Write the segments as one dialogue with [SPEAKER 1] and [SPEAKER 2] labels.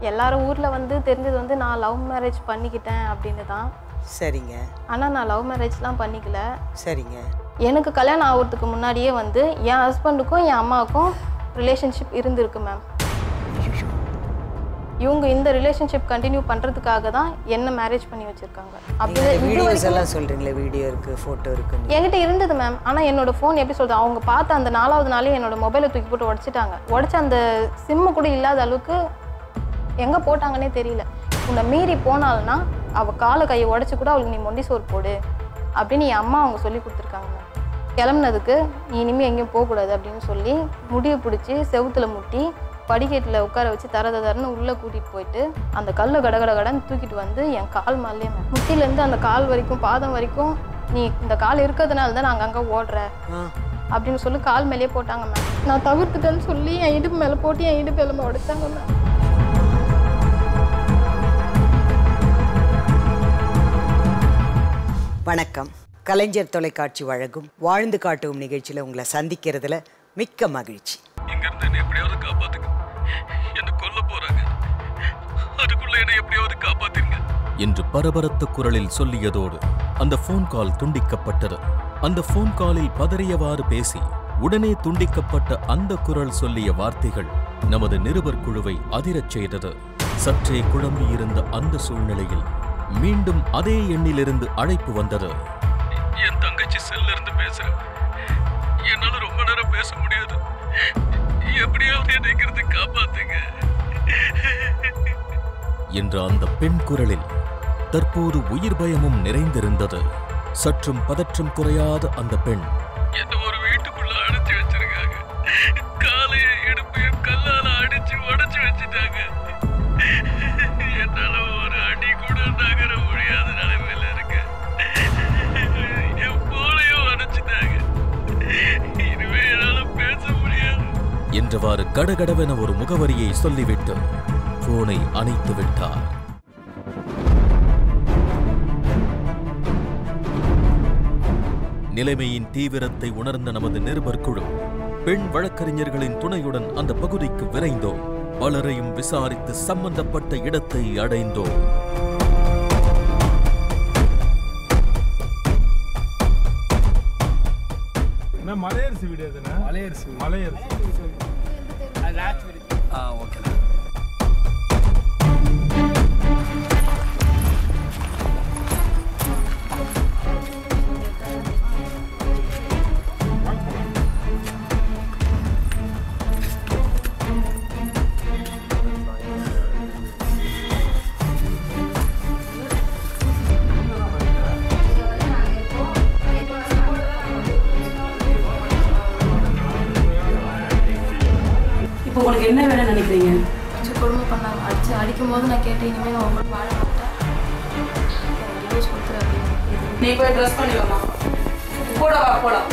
[SPEAKER 1] எல்லாரும் ஊரில் வந்து தெரிஞ்சது வந்து நான் லவ் மேரேஜ் பண்ணிக்கிட்டேன் அப்படின்னு தான்
[SPEAKER 2] சரிங்க
[SPEAKER 1] ஆனால் நான் லவ் மேரேஜ்லாம் பண்ணிக்கல
[SPEAKER 2] சரிங்க
[SPEAKER 1] எனக்கு கல்யாணம் ஆகிறதுக்கு முன்னாடியே வந்து என் ஹஸ்பண்டுக்கும் என் அம்மாவுக்கும் ரிலேஷன்ஷிப் இருந்திருக்கு மேம் இவங்க இந்த ரிலேஷன்ஷிப் கண்டினியூ பண்ணுறதுக்காக தான் என்ன மேரேஜ் பண்ணி வச்சுருக்காங்க அப்படி இது
[SPEAKER 2] வீடியோஸ்
[SPEAKER 1] வரைக்கும்
[SPEAKER 2] எல்லாம் சொல்றீங்களே வீடியோ இருக்கு ஃபோட்டோ இருக்குன்னு
[SPEAKER 1] என்கிட்ட இருந்தது மேம் ஆனால் என்னோட ஃபோன் எப்படி சொல்றது அவங்க பார்த்த அந்த நாலாவது நாளே என்னோட மொபைலை தூக்கி போட்டு உடச்சிட்டாங்க உடச்ச அந்த சிம்மு கூட இல்லாத அளவுக்கு எங்கே போட்டாங்கன்னே தெரியல உன்னை மீறி போனால்னா அவள் காலை கையை உடச்சி கூட அவளுக்கு நீ மொண்டி சோறு போடு அப்படின்னு என் அம்மா அவங்க சொல்லி கொடுத்துருக்காங்க மேம் கிளம்புனதுக்கு நீ இனிமேல் எங்கேயும் போகக்கூடாது அப்படின்னு சொல்லி முடியை பிடிச்சி செவுத்துல முட்டி படிக்கட்டில் உட்கார வச்சு தர தரன்னு உள்ளே கூட்டிகிட்டு போயிட்டு அந்த கல்லை கடகட கடன்னு தூக்கிட்டு வந்து என் கால் மேலே முட்டிலேருந்து அந்த கால் வரைக்கும் பாதம் வரைக்கும் நீ இந்த கால் இருக்கிறதுனால தான் நான் அங்கங்கே ஓடுற
[SPEAKER 2] ஆ
[SPEAKER 1] அப்படின்னு சொல்லி கால் மேலேயே போட்டாங்க மேம் நான் தவிர்த்துட்டேன்னு சொல்லி என் இடுப்பு மேலே போட்டு என் இடுப்பு எலும்பை உடைச்சாங்க மேம்
[SPEAKER 2] வணக்கம் கலைஞர் தொலைக்காட்சி வழங்கும் வாழ்ந்து காட்டும் நிகழ்ச்சியில் உங்களை சந்திக்கிறதுல மிக்க மகிழ்ச்சி
[SPEAKER 3] இங்கிருந்து என்னை எப்படியாவது காப்பாத்துங்க என்ன கொல்ல போறாங்க அதுக்குள்ள என்னை எப்படியாவது காப்பாத்துங்க என்று பரபரத்த குரலில் சொல்லியதோடு அந்த போன் கால் துண்டிக்கப்பட்டது அந்த போன் காலில் பதறியவாறு பேசி உடனே துண்டிக்கப்பட்ட அந்த குரல் சொல்லிய வார்த்தைகள் நமது நிருபர் குழுவை அதிரச் செய்தது சற்றே குழம்பியிருந்த அந்த சூழ்நிலையில் மீண்டும் அதே எண்ணிலிருந்து அழைப்பு வந்தது என் தங்கச்சி செல்ல இருந்து பேசுறேன் என்னால ரொம்ப நேரம் பேச முடியாது எப்படியாவது என்னை இங்கிருந்து காப்பாத்துங்க என்ற அந்த பெண் குரலில் தற்போது உயிர் பயமும் நிறைந்திருந்தது சற்றும் பதற்றம் குறையாத அந்த பெண் என்ன ஒரு வீட்டுக்குள்ள அடைச்சு வச்சிருக்காங்க காலைய இடுப்பையும் கல்லால அடிச்சு உடைச்சு வச்சுட்டாங்க என்னால ஒரு அடி கூட நகர முடியாத நிலைமையில இருக்கேன் என் போலையும் அடைச்சிட்டாங்க இனிமே என்னால பேச முடியாது என்றவாறு கடகடவென ஒரு முகவரியை சொல்லிவிட்டு போனை அணைத்து விட்டார் நிலைமையின் தீவிரத்தை உணர்ந்த நமது நிருபர் குழு பெண் வழக்கறிஞர்களின் துணையுடன் அந்த பகுதிக்கு விரைந்தோம் பலரையும் விசாரித்து சம்பந்தப்பட்ட இடத்தை அடைந்தோம்
[SPEAKER 4] என்ன மலையரசி வீடு எதுனா மலையரசி மலையரசி
[SPEAKER 5] இப்போ உங்களுக்கு என்ன வேணும்னு நினைக்கிறீங்க
[SPEAKER 1] வச்சு கொடுமை பண்ணாங்க அடிச்சு அடிக்கும் போது நான் கேட்டேன் இனிமேல் நான் உங்களுக்கு வாழ மாட்டேன் எனக்கு டிவோர்ஸ் கொடுத்துரு அப்படின்னு
[SPEAKER 5] நீ போய் ட்ரெஸ் பண்ணி வரலாம் கூட வா போலாம்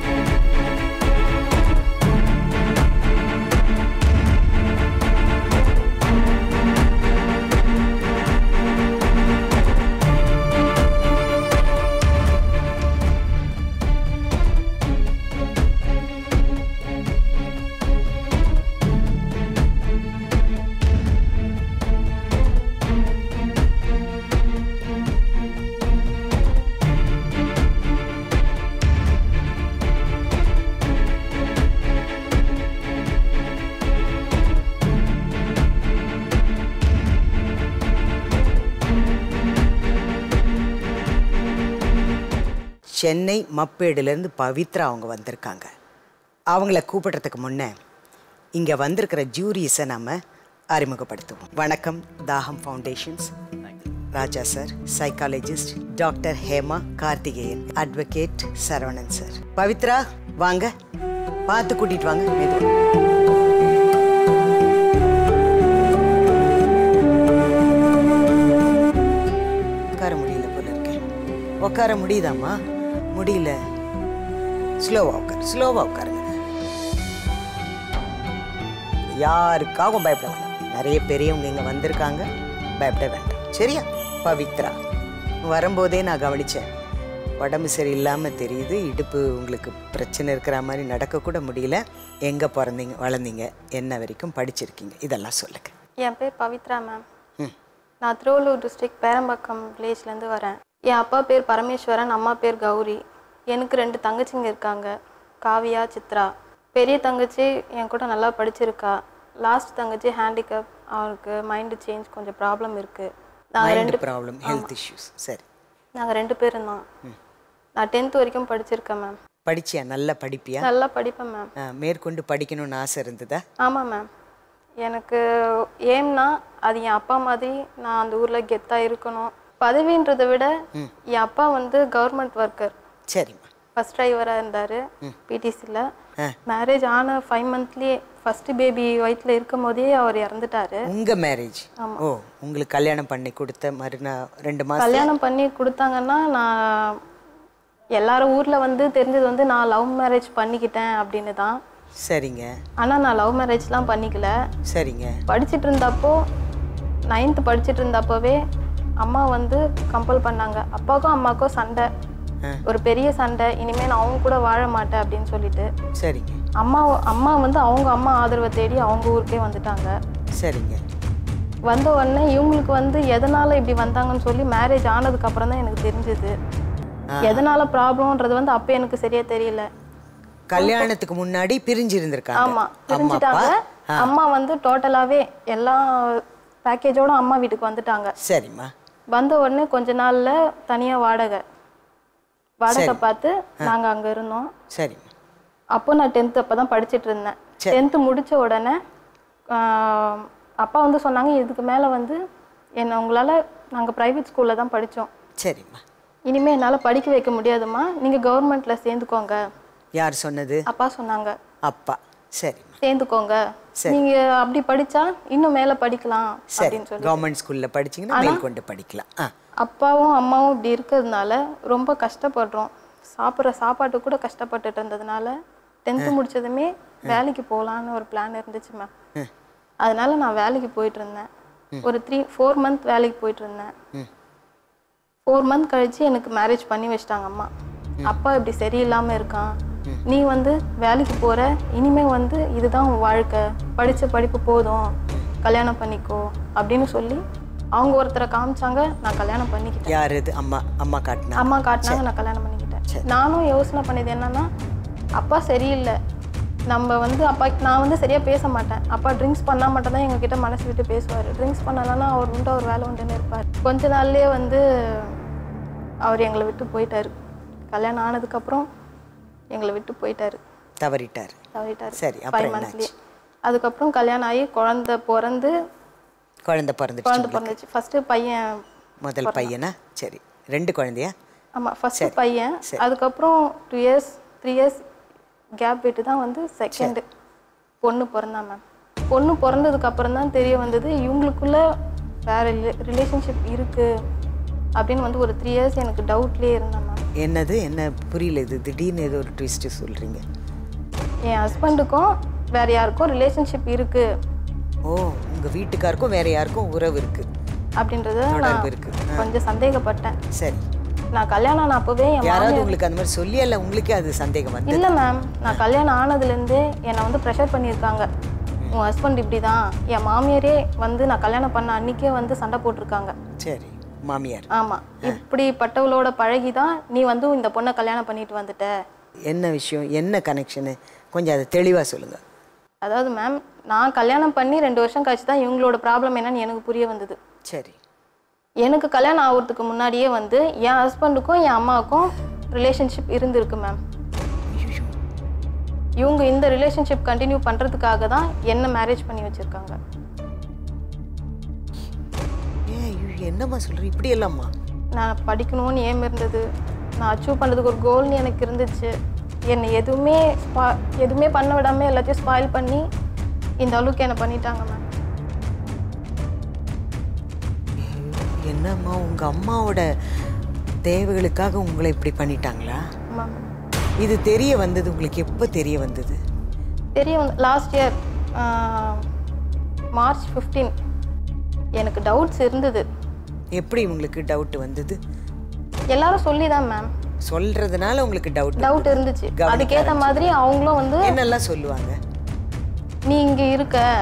[SPEAKER 2] சென்னை மப்பேடுலேருந்து பவித்ரா அவங்க வந்திருக்காங்க அவங்கள கூப்பிடுறதுக்கு முன்னே இங்கே வந்திருக்கிற ஜூரிஸை நம்ம அறிமுகப்படுத்துவோம் வணக்கம் Thagam foundations Raja sir psychologist doctor Hema Karthikeyan advocate Saravanan sir Pavithra வாங்க பார்த்து கூட்டிட்டு வாங்க மெதுவா. உட்கார முடியல போல இருக்கேன் உட்கார முடியுதாம்மா முடியல ஸ்லோவா உட்காரு ஸ்லோவா உட்காருங்க யாருக்காகவும் பயப்பட வேண்டாம் நிறைய பெரியவங்க இங்கே வந்திருக்காங்க பயப்பட வேண்டாம் சரியா பவித்ரா வரும்போதே நான் கவனித்தேன் உடம்பு சரியில்லாமல் தெரியுது இடுப்பு உங்களுக்கு பிரச்சனை இருக்கிற மாதிரி நடக்கக்கூட முடியல எங்கே பிறந்தீங்க வளர்ந்தீங்க என்ன வரைக்கும் படிச்சிருக்கீங்க இதெல்லாம் சொல்லுங்க
[SPEAKER 1] என் பேர் பவித்ரா மேம்
[SPEAKER 2] ம்
[SPEAKER 1] நான் திருவள்ளூர் டிஸ்ட்ரிக்ட் பேரம்பாக்கம் வில்லேஜ்லேருந்து வரேன் என் அப்பா பேர் பரமேஸ்வரன் அம்மா பேர் கௌரி எனக்கு ரெண்டு தங்கச்சிங்க இருக்காங்க காவியா சித்ரா பெரிய தங்கச்சி என் கூட நல்லா படிச்சிருக்கா லாஸ்ட் தங்கச்சி ஹேண்டிகேப் அவருக்கு மைண்டு சேஞ்ச் கொஞ்சம் ப்ராப்ளம் இருக்குது நாங்கள் ரெண்டு
[SPEAKER 2] மைண்ட் ப்ராப்ளம் ஹெல்த் இஷ்யூஸ் சரி
[SPEAKER 1] நாங்கள் ரெண்டு பேரும் தான் நான் டென்த் வரைக்கும் படிச்சிருக்கேன் மேம்
[SPEAKER 2] படிச்சியா நல்லா படிப்பியா
[SPEAKER 1] நல்லா படிப்பேன் மேம்
[SPEAKER 2] ஆ, மேற்கொண்டு படிக்கணும்னு ஆசை இருந்ததா
[SPEAKER 1] ஆமாம் மேம் எனக்கு ஏம்னா அது என் அப்பா மாதிரி நான் அந்த ஊரில் கெத்தாக இருக்கணும் பதவின்றதை விட என் அப்பா வந்து கவர்மெண்ட் ஒர்க்கர்
[SPEAKER 2] சரிம்மா
[SPEAKER 1] ஃபர்ஸ்ட் டிரைவராக இருந்தார் பிடிசியில்
[SPEAKER 2] ஆ.
[SPEAKER 1] மேரேஜ் ஆன ஃபைவ் மந்த்லேயே ஃபஸ்ட்டு பேபி வயிற்றில் இருக்கும் போதே அவர் இறந்துட்டாரு
[SPEAKER 2] உங்க மேரேஜ் ஓ உங்களுக்கு கல்யாணம் பண்ணி கொடுத்த மறுநாள் ரெண்டு மாசம்
[SPEAKER 1] கல்யாணம் பண்ணி கொடுத்தாங்கன்னா நான் எல்லாரும் ஊரில் வந்து தெரிஞ்சது வந்து நான் லவ் மேரேஜ் பண்ணிக்கிட்டேன் அப்படின்னு தான்
[SPEAKER 2] சரிங்க
[SPEAKER 1] ஆனால் நான் லவ் மேரேஜ்லாம் பண்ணிக்கல
[SPEAKER 2] சரிங்க
[SPEAKER 1] படிச்சிட்டு இருந்தப்போ நைன்த்து படிச்சிட்டு இருந்தப்போவே அம்மா வந்து கம்பல் பண்ணாங்க அப்பாவுக்கும் அம்மாவுக்கும் சண்டை
[SPEAKER 2] ஆ.
[SPEAKER 1] ஒரு பெரிய சண்டை இனிமேல் நான் அவங்க கூட வாழ மாட்டேன் அப்படின்னு சொல்லிட்டு
[SPEAKER 2] சரிங்க
[SPEAKER 1] அம்மா அம்மா வந்து அவங்க அம்மா ஆதரவை தேடி அவங்க ஊருக்கே வந்துட்டாங்க
[SPEAKER 2] சரிங்க
[SPEAKER 1] வந்த உடனே இவங்களுக்கு வந்து எதனால இப்படி வந்தாங்கன்னு சொல்லி மேரேஜ் ஆனதுக்கு அப்புறம் தான் எனக்கு தெரிஞ்சது எதனால ப்ராப்ளம்ன்றது வந்து அப்போ எனக்கு சரியா தெரியல
[SPEAKER 2] கல்யாணத்துக்கு முன்னாடி பிரிஞ்சு இருந்திருக்காங்க
[SPEAKER 1] ஆமா
[SPEAKER 2] அம்மா அப்பா
[SPEAKER 1] பிரிஞ்சுட்டாங்க அம்மா வந்து டோட்டலாவே எல்லா பேக்கேஜோட அம்மா வீட்டுக்கு வந்துட்டாங்க
[SPEAKER 2] சரிம்மா
[SPEAKER 1] வந்த உடனே கொஞ்ச நாள்ல தனியா வாடகை வாடகை பார்த்து நாங்க அங்க இருந்தோம்
[SPEAKER 2] சரிம்மா
[SPEAKER 1] அப்போ நான் டென்த் அப்போ தான் படிச்சுட்டு இருந்தேன் டென்த்து முடிச்ச உடனே ஆஹ், அப்பா வந்து சொன்னாங்க இதுக்கு மேலே வந்து என்ன உங்களால் நாங்கள் ப்ரைவேட் ஸ்கூலில் தான் படித்தோம்
[SPEAKER 2] சரிம்மா
[SPEAKER 1] இனிமேல் என்னால் படிக்க வைக்க முடியாதும்மா நீங்கள் கவர்மெண்ட்டில் சேர்ந்துக்கோங்க
[SPEAKER 2] யார் சொன்னது
[SPEAKER 1] அப்பா சொன்னாங்க
[SPEAKER 2] அப்பா சரிம்மா
[SPEAKER 1] சேர்ந்துக்கோங்க நீங்கள் அப்படி படித்தா இன்னும் மேலே படிக்கலாம்
[SPEAKER 2] சரி
[SPEAKER 1] அப்படின்னு சொல்லி
[SPEAKER 2] கவர்மெண்ட் ஸ்கூல்ல படிச்சீங்கன்னா மேற்கொண்டு படிக்கலாம் ஆ
[SPEAKER 1] அப்பாவும் அம்மாவும் இப்படி இருக்கிறதுனால ரொம்ப கஷ்டப்படுறோம் சாப்பிட்ற சாப்பாட்டு கூட கஷ்டப்பட்டுட்டு இருந்ததுனால டென்த்து முடிச்சதுமே வேலைக்கு போகலான்னு ஒரு பிளான் இருந்துச்சு மேம் அதனால நான் வேலைக்கு போயிட்டு இருந்தேன் ஒரு த்ரீ ஃபோர் மந்த் வேலைக்கு போயிட்டு இருந்தேன் ஃபோர் மந்த் கழிச்சு எனக்கு மேரேஜ் பண்ணி வச்சிட்டாங்க அம்மா அப்பா இப்படி சரியில்லாமல் இருக்கான் நீ வந்து வேலைக்கு போற இனிமே வந்து இதுதான் உன் வாழ்க்கை படிச்ச படிப்பு போதும் கல்யாணம் பண்ணிக்கோ அப்படின்னு சொல்லி அவங்க ஒருத்தரை காமிச்சாங்க நான் கல்யாணம் பண்ணிக்கிட்டேன்
[SPEAKER 2] யார் இது அம்மா அம்மா காட்டினா
[SPEAKER 1] அம்மா காட்டினாங்க நான் கல்யாணம் பண்ணிக்கிட்டேன் நானும் யோசனை பண்ணது என்னன்னா அப்பா சரியில்லை நம்ம வந்து அப்பா நான் வந்து சரியா பேச மாட்டேன் அப்பா ட்ரிங்க்ஸ் பண்ணால் மட்டும் தான் எங்ககிட்ட மனசு விட்டு பேசுவார் ட்ரிங்க்ஸ் பண்ணலன்னா அவர் உண்டு அவர் வேலை உண்டுன்னு இருப்பார் கொஞ்ச நாள்லயே வந்து அவர் எங்களை விட்டு போயிட்டாரு கல்யாணம் ஆனதுக்கப்புறம் எங்களை விட்டு போயிட்டாரு
[SPEAKER 2] தவறிட்டார்
[SPEAKER 1] தவறிட்டாரு
[SPEAKER 2] சரி,
[SPEAKER 1] ஃபைவ்
[SPEAKER 2] அப்புறம்
[SPEAKER 1] மந்த்லேயே அதுக்கப்புறம் கல்யாணம் ஆகி குழந்தை பிறந்து
[SPEAKER 2] குழந்தை பிறந்துடுச்சு
[SPEAKER 1] குழந்தை பிறந்துச்சு ஃபர்ஸ்ட் பையன்
[SPEAKER 2] முதல் பையனா சரி ரெண்டு குழந்தையா
[SPEAKER 1] ஆமாம் ஃபர்ஸ்ட் பையன் அதுக்கப்புறம் two years three years gap விட்டு தான் வந்து செகண்டு பொண்ணு பிறந்தான் மேம் பொண்ணு பிறந்ததுக்கு அப்புறம் தான் தெரிய வந்தது இவங்களுக்குள்ள வேற ரிலேஷன்ஷிப் இருக்கு அப்படின்னு வந்து ஒரு த்ரீ இயர்ஸ் எனக்கு டவுட்லேயே இருந்தேன் மேம்
[SPEAKER 2] என்னது என்ன புரியல இது திடீர்னு ஏதோ ஒரு ட்விஸ்ட்டு சொல்கிறீங்க
[SPEAKER 1] என் ஹஸ்பண்டுக்கும் வேற யாருக்கும் ரிலேஷன்ஷிப் இருக்கு
[SPEAKER 2] ஓ உங்கள் வீட்டுக்காருக்கும் வேற யாருக்கும் உறவு இருக்கு
[SPEAKER 1] அப்படின்றத நான்
[SPEAKER 2] தொடர்பு இருக்கு
[SPEAKER 1] கொஞ்சம் சந்தேகப்பட்டேன்
[SPEAKER 2] சரி
[SPEAKER 1] நான் கல்யாணம் ஆன அப்பவே என்
[SPEAKER 2] யாராவது உங்களுக்கு அந்த மாதிரி சொல்லி அல்ல உங்களுக்கே அது சந்தேகம் வந்து
[SPEAKER 1] இல்லை மேம் நான் கல்யாணம் ஆனதுலேருந்தே என்னை வந்து ப்ரெஷர் பண்ணியிருக்காங்க உன் ஹஸ்பண்ட் இப்படி தான் என் மாமியாரே வந்து நான் கல்யாணம் பண்ண அன்னைக்கே வந்து சண்டை போட்டிருக்காங்க
[SPEAKER 2] சரி மாமியார்
[SPEAKER 1] ஆமாம் இப்படிப்பட்டவளோட பழகி தான் நீ வந்து இந்த பொண்ணை கல்யாணம் பண்ணிட்டு வந்துட்ட
[SPEAKER 2] என்ன விஷயம் என்ன கனெக்ஷனு கொஞ்சம் அதை தெளிவாக சொல்லுங்கள்
[SPEAKER 1] அதாவது மேம் நான் கல்யாணம் பண்ணி ரெண்டு வருஷம் கழிச்சு தான் இவங்களோட ப்ராப்ளம் என்னன்னு எனக்கு புரிய வந்தது
[SPEAKER 2] சரி
[SPEAKER 1] எனக்கு கல்யாணம் ஆகிறதுக்கு முன்னாடியே வந்து என் ஹஸ்பண்டுக்கும் என் அம்மாவுக்கும் ரிலேஷன்ஷிப் இருந்திருக்கு மேம் இவங்க இந்த ரிலேஷன்ஷிப் கண்டினியூ பண்ணுறதுக்காக தான் என்ன மேரேஜ் பண்ணி வச்சுருக்காங்க
[SPEAKER 2] ஏன் ஐயோ, என்னம்மா சொல்கிறீங்க இப்படி எல்லாம்மா
[SPEAKER 1] நான் படிக்கணும்னு ஏம் இருந்தது நான் அச்சீவ் பண்ணுறதுக்கு ஒரு கோல்னு எனக்கு இருந்துச்சு என்னை எதுவுமே ஸ்பா எதுவுமே பண்ண விடாமல் எல்லாத்தையும் ஸ்பாயில் பண்ணி இந்த அளவுக்கு என்னை பண்ணிட்டாங்க மேம்
[SPEAKER 2] என்னம்மா உங்கள் அம்மாவோட தேவைகளுக்காக உங்களை இப்படி பண்ணிட்டாங்களா
[SPEAKER 1] ஆமாம்
[SPEAKER 2] இது தெரிய வந்தது உங்களுக்கு எப்போ தெரிய வந்தது
[SPEAKER 1] தெரியும் லாஸ்ட் இயர் மார்ச் 15 எனக்கு டவுட்ஸ் இருந்தது
[SPEAKER 2] எப்படி உங்களுக்கு டவுட் வந்தது
[SPEAKER 1] எல்லாரும் சொல்லி தான் மேம்
[SPEAKER 2] சொல்றதுனால உங்களுக்கு டவுட்
[SPEAKER 1] டவுட் இருந்துச்சு அதுக்கேற்ற மாதிரி அவங்களும் வந்து
[SPEAKER 2] என்னெல்லாம் சொல்லுவாங்க
[SPEAKER 1] நீ இங்கே இருக்க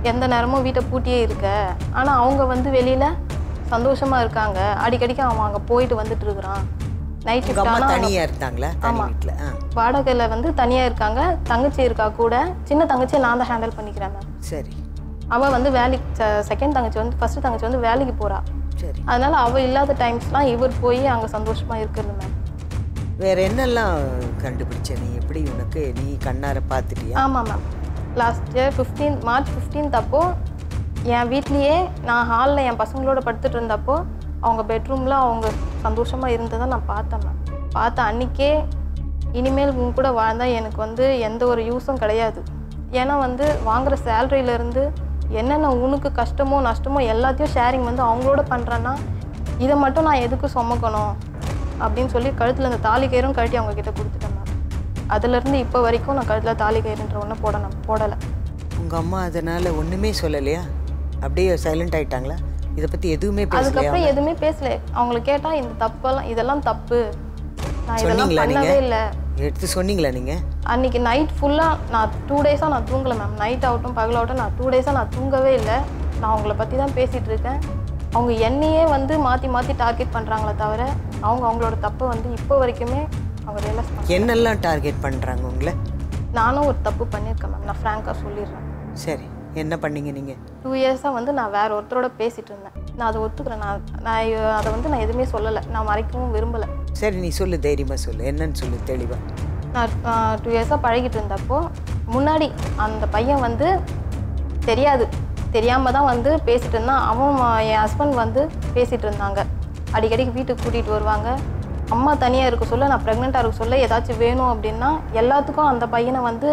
[SPEAKER 1] எந்த நேரமும் வீட்டை பூட்டியே இருக்க ஆனால் அவங்க வந்து வெளியில் சந்தோஷமாக இருக்காங்க அடிக்கடிக்கு அவன் அங்கே போயிட்டு வந்துட்டு இருக்கிறான் நைட்
[SPEAKER 2] உங்க அம்மா
[SPEAKER 1] ஷிஃப்ட்
[SPEAKER 2] தனியா இருந்தாங்களா தனி
[SPEAKER 1] ஆமா.
[SPEAKER 2] வீட்டுல ஆ
[SPEAKER 1] வாடகையில் வந்து தனியாக இருக்காங்க தங்கச்சி இருக்கா கூட சின்ன தங்கச்சியை நான் தான் ஹேண்டில் பண்ணிக்கிறேன் மேம்
[SPEAKER 2] சரி
[SPEAKER 1] அவள் வந்து வேலைக்கு செகண்ட் தங்கச்சி வந்து ஃபர்ஸ்ட் தங்கச்சி வந்து வேலைக்கு போகிறா
[SPEAKER 2] சரி
[SPEAKER 1] அதனால அவள் இல்லாத டைம்ஸ்லாம் இவர் போய் அங்கே சந்தோஷமாக இருக்கிறது மேம்
[SPEAKER 2] வேற என்னெல்லாம் கண்டுபிடிச்ச நீ எப்படி உனக்கு நீ கண்ணார பார்த்துட்டியா
[SPEAKER 1] ஆமாம் ma'am last year fifteen March fifteenth அப்போ என் வீட்லேயே நான் ஹாலில் என் பசங்களோட படுத்துட்டு இருந்தப்போ அவங்க பெட்ரூமில் அவங்க சந்தோஷமாக இருந்ததை நான் பார்த்தேன் மேம் பார்த்த அன்றைக்கே இனிமேல் உன் கூட வாழ்ந்தால் எனக்கு வந்து எந்த ஒரு யூஸும் கிடையாது ஏன்னா வந்து வாங்குற சேலரியிலேருந்து என்னென்ன உனக்கு கஷ்டமோ நஷ்டமோ எல்லாத்தையும் ஷேரிங் வந்து அவங்களோட பண்ணுறேன்னா இதை மட்டும் நான் எதுக்கு சுமக்கணும் அப்படின்னு சொல்லி கழுத்தில் இந்த தாலி கயிறும் கழட்டி அவங்க கிட்ட கொடுத்துட்டேன் மேம் அதுலேருந்து இப்போ வரைக்கும் நான் கழுத்தில் தாலி கயிறுன்ற ஒன்று போடணும் போடலை
[SPEAKER 2] உங்க அம்மா அதனால ஒண்ணுமே சொல்லலையா அப்படியே சைலண்ட் ஆயிட்டாங்களா இதை பத்தி எதுவுமே பேசலையா
[SPEAKER 1] அதுக்கப்புறம் எதுவுமே பேசல அவங்கள கேட்டால் இந்த தப்பெல்லாம் இதெல்லாம் தப்பு நான் இதெல்லாம்
[SPEAKER 2] சொன்னீங்களா நீங்க
[SPEAKER 1] பண்ணவே இல்லை
[SPEAKER 2] எடுத்து சொன்னீங்களா நீங்க
[SPEAKER 1] அன்னைக்கு நைட் ஃபுல்லாக நான் டூ டேஸாக நான் தூங்கலை மேம் நைட் ஆகட்டும் பகலாகட்டும் நான் டூ டேஸாக நான் தூங்கவே இல்லை நான் அவங்கள பற்றி தான் பேசிகிட்டு இருக்கேன் அவங்க என்னையே வந்து மாற்றி மாற்றி டார்கெட் பண்ணுறாங்களே தவிர அவங்க அவங்களோட தப்பை வந்து இப்போ வரைக்குமே அவங்க ரியலைஸ் பண்ண
[SPEAKER 2] என்னெல்லாம் டார்கெட் பண்றாங்க உங்களை
[SPEAKER 1] நானும் ஒரு தப்பு பண்ணியிருக்கேன் மேம் நான் ஃப்ராங்காக சொல்லிடுறேன்
[SPEAKER 2] சரி என்ன பண்ணீங்க நீங்க
[SPEAKER 1] டூ இயர்ஸாக வந்து நான் வேற ஒருத்தரோட பேசிட்டு இருந்தேன் நான் அதை ஒத்துக்கிறேன் நான் நான் இ- அதை வந்து நான் எதுவுமே சொல்லலை நான் மறைக்கவும் விரும்பலை
[SPEAKER 2] சரி நீ சொல்லு தைரியமா சொல்லு என்னன்னு சொல்லு தெளிவா
[SPEAKER 1] நான் டூ இயர்ஸாக பழகிட்டு இருந்தப்போ முன்னாடி அந்த பையன் வந்து தெரியாது தெரியாமல் தான் வந்து பேசிட்டு இருந்தான் அவன் ம- என் ஹஸ்பண்ட் வந்து பேசிட்டு இருந்தாங்க அடிக்கடிக்கு வீட்டுக்கு கூட்டிகிட்டு வருவாங்க அம்மா தனியாக இருக்க சொல்ல நான் ப்ரெக்னெண்ட்டாக இருக்க சொல்ல ஏதாச்சும் வேணும் அப்படின்னா எல்லாத்துக்கும் அந்த பையனை வந்து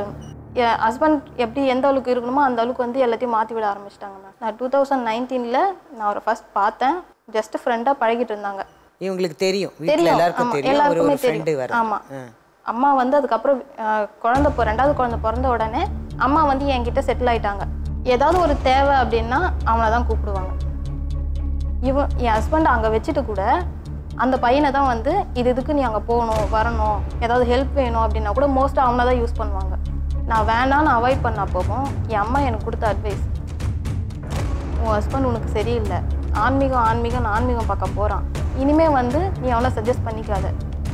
[SPEAKER 1] என் ஹஸ்பண்ட் எப்படி எந்த அளவுக்கு இருக்கணுமோ அந்த அளவுக்கு வந்து எல்லாத்தையும் மாற்றி விட ஆரம்பிச்சிட்டாங்க மேம் நான் டூ தௌசண்ட் நைன்டீனில் நான் அவரை ஃபர்ஸ்ட் பார்த்தேன் ஜஸ்ட் ஃப்ரெண்டாக பழகிட்டு இருந்தாங்க
[SPEAKER 2] இவங்களுக்கு தெரியும் வீட்ல
[SPEAKER 1] தெரியும்
[SPEAKER 2] எல்லாருக்கும்
[SPEAKER 1] ஆமா,
[SPEAKER 2] தெரியும் ஒரு
[SPEAKER 1] எல்லாருக்குமே
[SPEAKER 2] ஒரு ஃப்ரெண்டு
[SPEAKER 1] தெரியும்
[SPEAKER 2] வர
[SPEAKER 1] ஆமா அம்மா வந்து அதுக்கப்புறம் அஹ், குழந்தை பொ ரெண்டாவது குழந்தை பிறந்த உடனே அம்மா வந்து என்கிட்ட செட்டில் ஆயிட்டாங்க ஏதாவது ஒரு தேவை அப்படின்னா அவனை தான் கூப்பிடுவாங்க இவன் என் ஹஸ்பண்ட் அங்கே வச்சுட்டு கூட அந்த பையனை தான் வந்து இது இதுக்கு நீ அங்கே போகணும் வரணும் ஏதாவது ஹெல்ப் வேணும் அப்படின்னா கூட மோஸ்ட்டாக அவனை தான் யூஸ் பண்ணுவாங்க நான் வேணான்னு அவாய்ட் பண்ண போகும் என் அம்மா எனக்கு கொடுத்த அட்வைஸ் உன் ஹஸ்பண்ட் உனக்கு சரியில்லை ஆன்மீகம் ஆன்மீகம் ஆன்மீகம் பார்க்க போகிறான் இனிமே வந்து நீ அவனை சஜஸ்ட் பண்ணிக்காத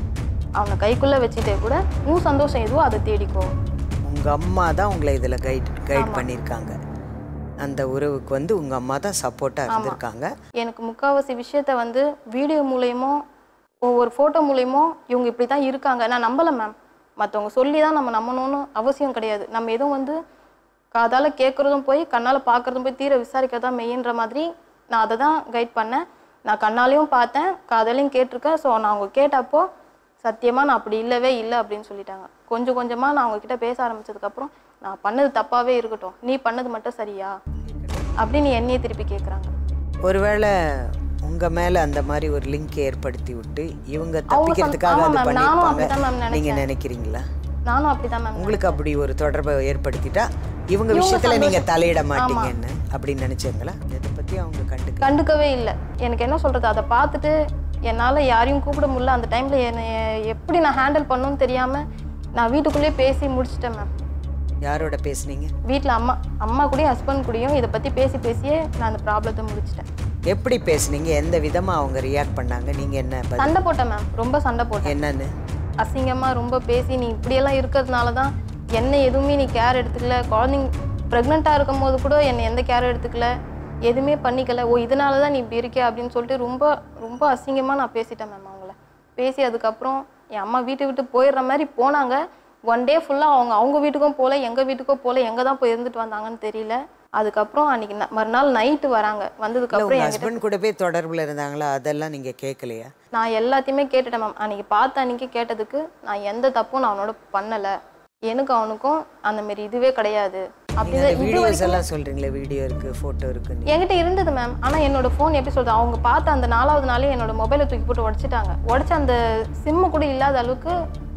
[SPEAKER 1] அவனை கைக்குள்ளே வச்சுட்டே கூட உன் சந்தோஷம் எதுவோ அதை தேடிக்கோ
[SPEAKER 2] உங்க அம்மா தான் உங்களை இதுல கைட் கைட் பண்ணியிருக்காங்க அந்த உறவுக்கு வந்து உங்க அம்மா தான் சப்போர்ட்டா இருந்திருக்காங்க
[SPEAKER 1] எனக்கு முக்கால்வாசி விஷயத்த வந்து வீடியோ மூலயமோ ஒவ்வொரு ஃபோட்டோ மூலயமோ இவங்க இப்படி தான் இருக்காங்க நான் நம்பலை மேம் மற்றவங்க சொல்லி தான் நம்ம நம்பணும்னு அவசியம் கிடையாது நம்ம எதுவும் வந்து காதால் கேட்குறதும் போய் கண்ணால் பார்க்குறதும் போய் தீர விசாரிக்கிறதா மெய்யின்ற மாதிரி நான் அதை தான் கைட் பண்ணேன் நான் கண்ணாலையும் பார்த்தேன் காதாலையும் கேட்டிருக்கேன் ஸோ நான் அவங்க கேட்டப்போ சத்தியமாக நான் அப்படி இல்லவே இல்லை அப்படின்னு சொல்லிட்டாங்க கொஞ்சம் கொஞ்சமாக நான் அவங்க கிட்ட பேச ஆரம்பிச்சதுக்கப்புறம் நான் பண்ணது தப்பாகவே இருக்கட்டும் நீ பண்ணது மட்டும் சரியா அப்படின்னு என்னையே திருப்பி கேட்குறாங்க
[SPEAKER 2] ஒருவேளை உங்க மேல அந்த மாதிரி ஒரு லிங்க் ஏற்படுத்தி விட்டு இவங்க
[SPEAKER 1] அவங்க
[SPEAKER 2] தப்பிக்கிறதுக்காக
[SPEAKER 1] ஆமா
[SPEAKER 2] அது
[SPEAKER 1] ma'am, நானும்
[SPEAKER 2] பண்ணிருப்பாங்க
[SPEAKER 1] அப்படிதான் ma'am நினைச்சேன்.
[SPEAKER 2] நீங்க நினைக்கிறீங்களா
[SPEAKER 1] நானும் அப்படிதான் மேம்
[SPEAKER 2] உங்களுக்கு அப்படி ஒரு தொடர்பை ஏற்படுத்திட்டா இவங்க
[SPEAKER 1] இவங்க
[SPEAKER 2] விஷயத்துல நீங்க
[SPEAKER 1] சந்தோஷம்.
[SPEAKER 2] தலையிட மாட்டீங்கன்னு அப்படின்னு நினைச்சீங்களா இதை பத்தி அவங்க கண்டுக்க
[SPEAKER 1] கண்டுக்கவே இல்லை எனக்கு என்ன சொல்றது அதை பார்த்துட்டு என்னால் யாரையும் கூப்பிட முடியல அந்த டைமில் என்னை எப்படி நான் ஹேண்டில் பண்ணணும்னு தெரியாமல் நான் வீட்டுக்குள்ளேயே பேசி முடிச்சிட்டேன் மேம்
[SPEAKER 2] யாரோட பேசுனீங்க
[SPEAKER 1] வீட்டில் அம்மா அம்மா கூடயும் ஹஸ்பண்ட் கூடயும் இதை பற்றி பேசி பேசியே நான் அந்த ப்ராப்ளத்தை முடிச்சிட்டேன்
[SPEAKER 2] எப்படி பேசுனீங்க எந்த விதமா அவங்க ரியாக்ட் பண்ணாங்க நீங்க என்ன பதில்?
[SPEAKER 1] சண்டை போட்டேன் மேம் ரொம்ப சண்டை போட்டேன்
[SPEAKER 2] என்னன்னு
[SPEAKER 1] அசிங்கமாக ரொம்ப பேசி நீ இப்படியெல்லாம் இருக்கிறதுனால தான் என்ன எதுவுமே நீ கேர் எடுத்துக்கல குழந்தைங்க ப்ரெக்னெண்ட்டாக இருக்கும் போது கூட என்னை எந்த கேர் எடுத்துக்கல எதுவுமே பண்ணிக்கல ஓ இதனால தான் நீ இப்படி இருக்க அப்படின்னு சொல்லிட்டு ரொம்ப ரொம்ப அசிங்கமாக நான் பேசிட்டேன் மேம் அவங்கள பேசி அதுக்கப்புறம் என் அம்மா வீட்டை விட்டு போயிடுற மாதிரி போனாங்க ஒன் டே ஃபுல்லாக அவங்க அவங்க வீட்டுக்கும் போகல எங்கள் வீட்டுக்கும் போகல எங்கே தான் போய் இருந்துட்டு வந்தாங்கன்னு தெரியல அதுக்கப்புறம் அன்னைக்கு ந- மறுநாள் நைட்டு வராங்க
[SPEAKER 2] இல்ல
[SPEAKER 1] வந்ததுக்கப்புறம்
[SPEAKER 2] உங்க
[SPEAKER 1] என்கிட்ட
[SPEAKER 2] ஹஸ்பண்ட் கூட போய் தொடர்புல இருந்தாங்களா அதெல்லாம் நீங்க கேட்கலையா
[SPEAKER 1] நான் எல்லாத்தையுமே கேட்டுட்டேன் மேம் அன்னைக்கு பார்த்த அன்னைக்கு கேட்டதுக்கு நான் எந்த தப்பும் நான் அவனோட பண்ணலை எனக்கு அவனுக்கும் அந்த மாதிரி இதுவே கிடையாது
[SPEAKER 2] நீங்க
[SPEAKER 1] அப்படிதான்
[SPEAKER 2] அந்த
[SPEAKER 1] இது
[SPEAKER 2] வீடியோஸ்
[SPEAKER 1] வரைக்கும்
[SPEAKER 2] எல்லாம் சொல்றீங்களே வீடியோ இருக்கு போட்டோ இருக்கு
[SPEAKER 1] என்கிட்ட இருந்தது மேம் ஆனால் என்னோட ஃபோன் எப்படி சொல்றது அவங்க பார்த்த அந்த நாலாவது நாளே என்னோட மொபைலை தூக்கி போட்டு உடச்சிட்டாங்க உடச்ச அந்த சிம்மு கூட இல்லாத அளவுக்கு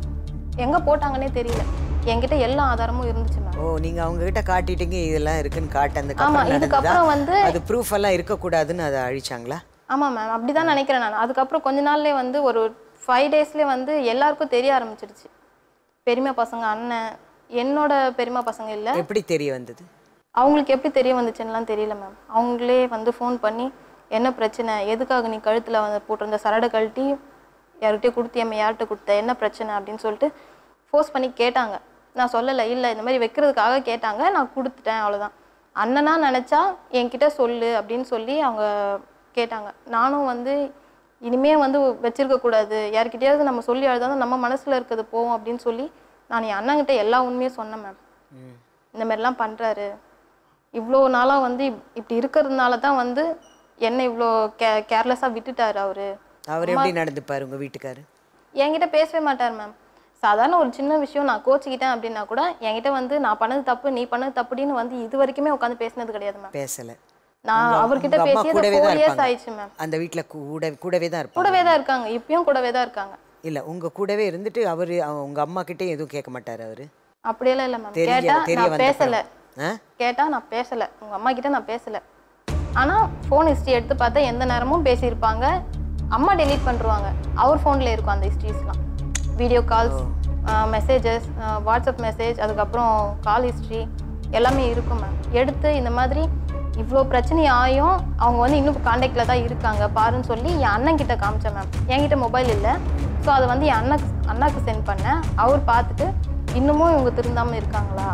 [SPEAKER 1] எங்கே போட்டாங்கன்னே தெரியல என்கிட்ட எல்லா ஆதாரமும் இருந்துச்சு மேம்
[SPEAKER 2] ஓ நீங்க அவங்க கிட்ட காட்டிட்டீங்க இதெல்லாம் இருக்குன்னு காட்டு அந்த
[SPEAKER 1] ஆமா
[SPEAKER 2] கப்பல்
[SPEAKER 1] இதுக்கப்புறம் வந்து
[SPEAKER 2] அது ப்ரூஃப் எல்லாம் இருக்கக்கூடாதுன்னு அதை அழிச்சாங்களா
[SPEAKER 1] ஆமாம் மேம் அப்படி தான் நினைக்கிறேன் நான் அதுக்கப்புறம் கொஞ்ச நாள்லேயே வந்து ஒரு ஃபைவ் டேஸ்லேயே வந்து எல்லாருக்கும் தெரிய ஆரம்பிச்சிடுச்சு பெரியம்மா பசங்க அண்ணன் என்னோட பெரியம்மா பசங்க இல்லை
[SPEAKER 2] எப்படி தெரிய வந்தது
[SPEAKER 1] அவங்களுக்கு எப்படி தெரிய வந்துச்சுன்னுலாம் தெரியல மேம் அவங்களே வந்து ஃபோன் பண்ணி என்ன பிரச்சனை எதுக்காக நீ கழுத்தில் வந்து போட்டிருந்த சரடை கழட்டி யார்கிட்டயே கொடுத்தியம்மா யார்கிட்ட கொடுத்த என்ன பிரச்சனை அப்படின்னு சொல்லிட்டு ஃபோர்ஸ் பண்ணி கேட்டாங்க நான் சொல்லலை இல்லை இந்த மாதிரி வைக்கிறதுக்காக கேட்டாங்க நான் கொடுத்துட்டேன் அவ்வளோதான் அண்ணனா நினச்சா என்கிட்ட சொல்லு அப்படின்னு சொல்லி அவங்க கேட்டாங்க நானும் வந்து இனிமே வந்து வச்சிருக்க கூடாது யார்கிட்டயாவது நம்ம சொல்லி அழுதாலும் நம்ம மனசில் இருக்கிறது போவோம் அப்படின்னு சொல்லி நான் என் அண்ணன்கிட்ட எல்லா உண்மையும் சொன்னேன் மேம் இந்த மாதிரிலாம் பண்ணுறாரு இவ்வளோ நாளாக வந்து இப்- இப்படி இருக்கிறதுனால தான் வந்து என்னை இவ்வளோ கே கேர்லெஸ்ஸாக விட்டுட்டாரு அவரு
[SPEAKER 2] அவர் எப்படி நடந்துப்பார் உங்க வீட்டுக்காரு
[SPEAKER 1] என்கிட்ட பேசவே மாட்டார் மேம் சாதாரண ஒரு சின்ன விஷயம் நான் கோச்சிக்கிட்டேன் அப்படின்னா கூட என்கிட்ட வந்து நான் பண்ணது தப்பு நீ பண்ணது தப்புடின்னு வந்து இது வரைக்குமே உட்காந்து பேசினது கிடையாது மேம்
[SPEAKER 2] பேசல
[SPEAKER 1] நான்
[SPEAKER 2] உங்க-
[SPEAKER 1] அவர்கிட்ட
[SPEAKER 2] உங்க அம்மா
[SPEAKER 1] பேசி
[SPEAKER 2] கூடவே
[SPEAKER 1] ஃபோர்
[SPEAKER 2] தான்
[SPEAKER 1] இயர்ஸ்
[SPEAKER 2] இருப்பாங்க.
[SPEAKER 1] ஆயிடுச்சு மேம்
[SPEAKER 2] அந்த வீட்ல கூட கூடவே தான் இருப்பாங்க
[SPEAKER 1] கூடவே தான் இருக்காங்க இப்பயும் கூடவே தான் இருக்காங்க
[SPEAKER 2] இல்ல உங்க கூடவே இருந்துட்டு அவரு அவ- உங்க அம்மா கிட்டே எதுவும் கேட்க மாட்டாரு அவரு
[SPEAKER 1] அப்படியெல்லாம் இல்லை மேம்
[SPEAKER 2] தெரிய
[SPEAKER 1] கேட்டா
[SPEAKER 2] தெரிய
[SPEAKER 1] நான்
[SPEAKER 2] வந்த
[SPEAKER 1] பேசல
[SPEAKER 2] ஆ
[SPEAKER 1] கேட்டா நான் பேசல உங்க அம்மா கிட்ட நான் பேசல ஆனா ஃபோன் ஹிஸ்ட்ரி எடுத்து பார்த்தா எந்த நேரமும் பேசியிருப்பாங்க அம்மா டெலீட் பண்ணிருவாங்க அவர் ஃபோன்ல இருக்கும் அந்த ஹிஸ்ட்ரிஸ்லாம் video calls messages WhatsApp message அதுக்கப்புறம் கால் ஹிஸ்ட்ரி எல்லாமே இருக்கும் மேம் எடுத்து இந்த மாதிரி இவ்வளோ பிரச்சனை ஆயும் அவங்க வந்து இன்னும் காண்டாக்டில் தான் இருக்காங்க பாருன்னு சொல்லி என் அண்ணன் கிட்ட காமிச்சேன் மேம் என்கிட்ட மொபைல் இல்லை ஸோ அதை வந்து என் அண்ணாக்கு அண்ணாக்கு சென்ட் பண்ணேன் அவர் பார்த்துட்டு இன்னமும் இவங்க திருந்தாமல் இருக்காங்களா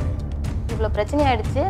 [SPEAKER 1] இவ்வளோ பிரச்சனை ஆயிடுச்சு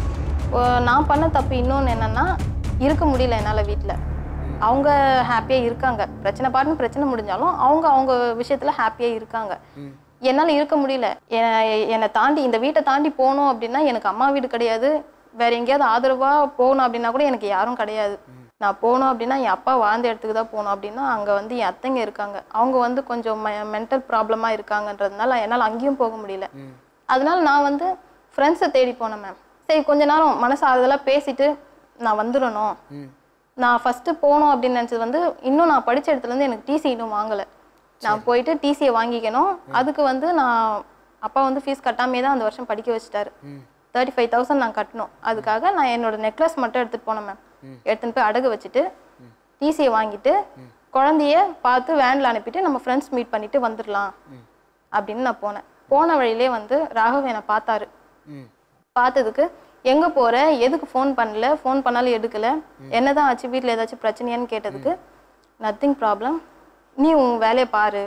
[SPEAKER 1] ஓ, நான் பண்ண தப்பு இன்னொன்று என்னன்னா இருக்க முடியல என்னால் வீட்டில் அவங்க ஹாப்பியாக இருக்காங்க பிரச்சனை பாட்டுன்னு பிரச்சனை முடிஞ்சாலும் அவங்க அவங்க விஷயத்தில் ஹாப்பியாக இருக்காங்க என்னால் இருக்க முடியல எ- என்னை தாண்டி இந்த வீட்டை தாண்டி போகணும் அப்படின்னா எனக்கு அம்மா வீடு கிடையாது வேற எங்கேயாவது ஆதரவாக போகணும் அப்படின்னா கூட எனக்கு யாரும் கிடையாது நான் போகணும் அப்படின்னா என் அப்பா வாழ்ந்த இடத்துக்கு தான் போகணும் அப்படின்னா அங்கே வந்து என் அத்தைங்க இருக்காங்க அவங்க வந்து கொஞ்சம் மென்டல் ப்ராப்ளமாக இருக்காங்கன்றதுனால என்னால் அங்கேயும் போக முடியல அதனால நான் வந்து ஃப்ரெண்ட்ஸை தேடி போனேன் மேம் சரி கொஞ்ச நேரம் மனசு ஆறுதலாக பேசிட்டு நான் வந்துடணும் நான் ஃபஸ்ட்டு போகணும் அப்படின்னு நினச்சது வந்து இன்னும் நான் படித்த இடத்துலேருந்து எனக்கு டிசி இன்னும் வாங்கலை நான் போயிட்டு டிசியை வாங்கிக்கணும் அதுக்கு வந்து நான் அப்பா வந்து ஃபீஸ் கட்டாமே தான் அந்த வருஷம் படிக்க வச்சுட்டாரு தேர்ட்டி ஃபைவ் தௌசண்ட் நான் கட்டணும் அதுக்காக நான் என்னோட நெக்லஸ் மட்டும் எடுத்துகிட்டு போனேன் மேம் எடுத்துன்னு போய் அடகு வச்சுட்டு டிசியை வாங்கிட்டு குழந்தைய பார்த்து வேனில் அனுப்பிட்டு நம்ம ஃப்ரெண்ட்ஸ் மீட் பண்ணிட்டு வந்துடலாம் அப்படின்னு நான் போனேன் போன வழியிலே வந்து ராகவ் என்னை பார்த்தாரு
[SPEAKER 2] ம்
[SPEAKER 1] பார்த்ததுக்கு எங்கே போற எதுக்கு ஃபோன் பண்ணல ஃபோன் பண்ணாலும் எடுக்கல என்னதான் ஆச்சு வீட்டில் ஏதாச்சும் பிரச்சனையான்னு கேட்டதுக்கு நத்திங் ப்ராப்ளம் நீ உன் வேலையை பாரு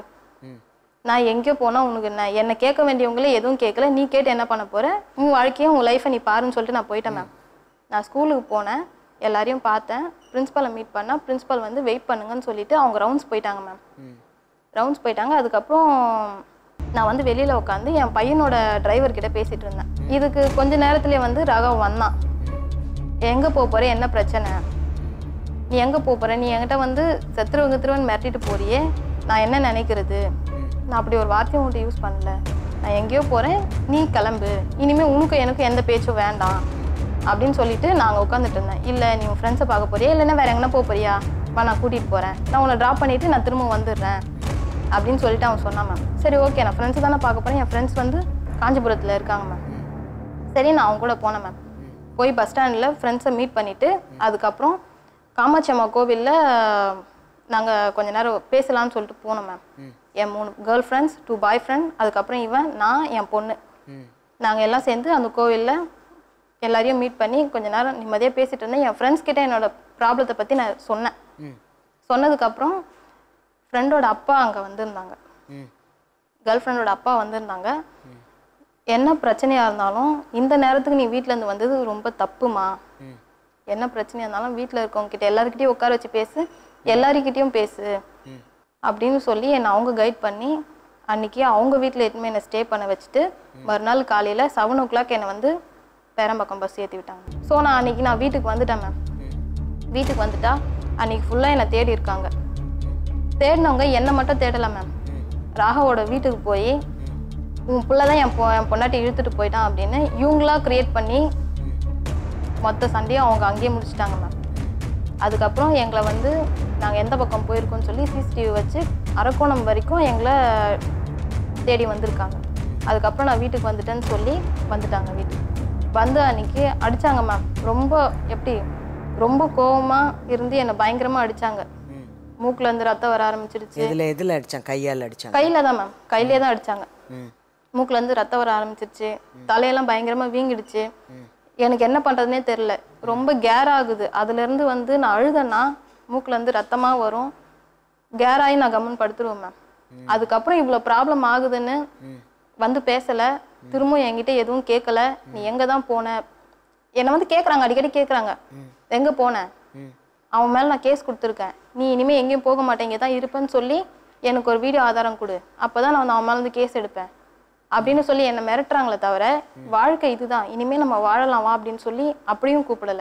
[SPEAKER 1] நான் எங்கேயோ போனால் உனக்கு என்ன என்னை கேட்க வேண்டியவங்களே எதுவும் கேட்கல நீ கேட்டு என்ன பண்ண போற உன் வாழ்க்கையை உன் லைஃப்பை நீ பாருன்னு சொல்லிட்டு நான் போயிட்டேன் மேம் நான் ஸ்கூலுக்கு போனேன் எல்லாரையும் பார்த்தேன் பிரின்ஸ்பாலை மீட் பண்ணால் பிரின்ஸ்பால் வந்து வெயிட் பண்ணுங்கன்னு சொல்லிட்டு அவங்க ரவுண்ட்ஸ் போயிட்டாங்க மேம் ரவுண்ட்ஸ் போயிட்டாங்க அதுக்கப்புறம் நான் வந்து வெளியில் உட்காந்து என் பையனோட டிரைவர் கிட்ட பேசிட்டு இருந்தேன் இதுக்கு கொஞ்ச நேரத்துலேயே வந்து ராகவ் வந்தான் எங்கே போக போற என்ன பிரச்சனை நீ எங்கே போக போற நீ என்கிட்ட வந்து செத்துருவங்க திருவன் மிரட்டிட்டு போறியே நான் என்ன நினைக்கிறது நான் அப்படி ஒரு வார்த்தையும் உன்கிட்ட யூஸ் பண்ணல நான் எங்கேயோ போகிறேன் நீ கிளம்பு இனிமேல் உனக்கு எனக்கு எந்த பேச்சும் வேண்டாம் அப்படின்னு சொல்லிட்டு நாங்கள் உட்காந்துட்டு இருந்தேன் இல்லை நீ உன் ஃப்ரெண்ட்ஸை பார்க்க போறியா இல்லைன்னா வேற எங்கன்னா போக போறியா வா நான் கூட்டிகிட்டு போகிறேன் நான் உன்னை ட்ராப் பண்ணிவிட்டு நான் திரும்ப வந்துடுறேன் அப்படின்னு சொல்லிட்டு அவன் சொன்னான் மேம் சரி ஓகே நான் ஃப்ரெண்ட்ஸை தானே பார்க்க போகிறேன் என் ஃப்ரெண்ட்ஸ் வந்து காஞ்சிபுரத்தில் இருக்காங்க மேம் சரி நான் அவங்க கூட போனேன் மேம் போய் பஸ் ஸ்டாண்டில் ஃப்ரெண்ட்ஸை மீட் பண்ணிவிட்டு அதுக்கப்புறம் காமாட்சி அம்மா கோவிலில் நாங்கள் கொஞ்ச நேரம் பேசலாம்னு சொல்லிட்டு போனோம் மேம் என் மூணு girlfriends two boyfriend அதுக்கப்புறம் இவன் நான் என் பொண்ணு நாங்கள் எல்லாம் சேர்ந்து அந்த கோவிலில் எல்லாரையும் மீட் பண்ணி கொஞ்ச நேரம் நிம்மதியாக பேசிட்டு இருந்தேன் என் ஃப்ரெண்ட்ஸ் கிட்ட என்னோட ப்ராப்ளத்தை பற்றி நான் சொன்னேன் சொன்னதுக்கப்புறம் ஃப்ரெண்டோட அப்பா அங்கே வந்திருந்தாங்க
[SPEAKER 2] ம்
[SPEAKER 1] கேர்ள் ஃப்ரெண்டோட அப்பா வந்திருந்தாங்க என்ன பிரச்சனையாக இருந்தாலும் இந்த நேரத்துக்கு நீ வீட்ல இருந்து வந்தது ரொம்ப தப்புமா என்ன பிரச்சனையாக இருந்தாலும் வீட்டில் இருக்கவங்க கிட்ட எல்லாருக்கிட்டையும் உட்கார வச்சு பேசு எல்லாருக்கிட்டையும் பேசு அப்படின்னு சொல்லி என்னை அவங்க கைட் பண்ணி அன்னைக்கு அவங்க வீட்டில் எட்டுமே என்னை ஸ்டே பண்ண வச்சுட்டு மறுநாள் காலையில் செவன் ஓ கிளாக் என்னை வந்து பேரம்பாக்கம் பஸ் ஏற்றி விட்டாங்க ஸோ நான் அன்னைக்கு நான் வீட்டுக்கு வந்துட்டேன் மேம் வீட்டுக்கு வந்துட்டா அன்னைக்கு ஃபுல்லாக என்னை தேடி இருக்காங்க தேடினவங்க என்னை மட்டும் தேடலை மேம் ராகவோட வீட்டுக்கு போய் உன் பிள்ளை தான் என் பொ என் பொண்டாட்டி இழுத்துட்டு போயிட்டான் அப்படின்னு இவங்களா கிரியேட் பண்ணி மொத்த சண்டையும் அவங்க அங்கேயே முடிச்சிட்டாங்க மேம் அதுக்கப்புறம் எங்களை வந்து நாங்கள் எந்த பக்கம் போயிருக்கோம்னு சொல்லி சிசிடிவி வச்சு அரக்கோணம் வரைக்கும் எங்களை தேடி வந்திருக்காங்க அதுக்கப்புறம் நான் வீட்டுக்கு வந்துட்டேன்னு சொல்லி வந்துட்டாங்க வீட்டுக்கு வந்து அன்னைக்கு அடிச்சாங்க மேம் ரொம்ப எப்படி ரொம்ப கோவமா இருந்து என்னை பயங்கரமா அடிச்சாங்க மூக்குல இருந்து ரத்தம் வர ஆரம்பிச்சிருச்சு
[SPEAKER 2] எதுல எதுல அடிச்சான் கையால் அடிச்சான்
[SPEAKER 1] கையில தான் மேம் கையிலே தான் அடிச்சாங்க
[SPEAKER 2] ம்
[SPEAKER 1] மூக்குல இருந்து ரத்தம் வர ஆரம்பிச்சிருச்சு தலையெல்லாம் பயங்கரமா வீங்கிடுச்சு எனக்கு என்ன பண்ணுறதுனே தெரில ரொம்ப கேர் ஆகுது அதுலேருந்து வந்து நான் அழுதேன்னா மூக்குலேருந்து ரத்தமாக வரும் கேர் ஆகி நான் கம்முன்னு படுத்துருவேன் மேம் அதுக்கப்புறம் இவ்வளோ ப்ராப்ளம் ஆகுதுன்னு வந்து பேசலை திரும்பவும் என்கிட்ட எதுவும் கேட்கல நீ எங்கே தான் போன என்னை வந்து கேட்குறாங்க அடிக்கடி கேட்குறாங்க எங்கே போன அவன் மேலே நான் கேஸ் கொடுத்துருக்கேன் நீ இனிமேல் எங்கேயும் போக மாட்டேன் இங்கே தான் இருப்பேன்னு சொல்லி எனக்கு ஒரு வீடியோ ஆதாரம் கொடு அப்போ தான் நான் வந்து அவன் மேலே வந்து கேஸ் எடுப்பேன் அப்படின்னு சொல்லி என்னை மிரட்டுறாங்களே தவிர வாழ்க்கை இதுதான் இனிமேல் நம்ம வாழலாம் வா அப்படின்னு சொல்லி அப்படியும் கூப்பிடலை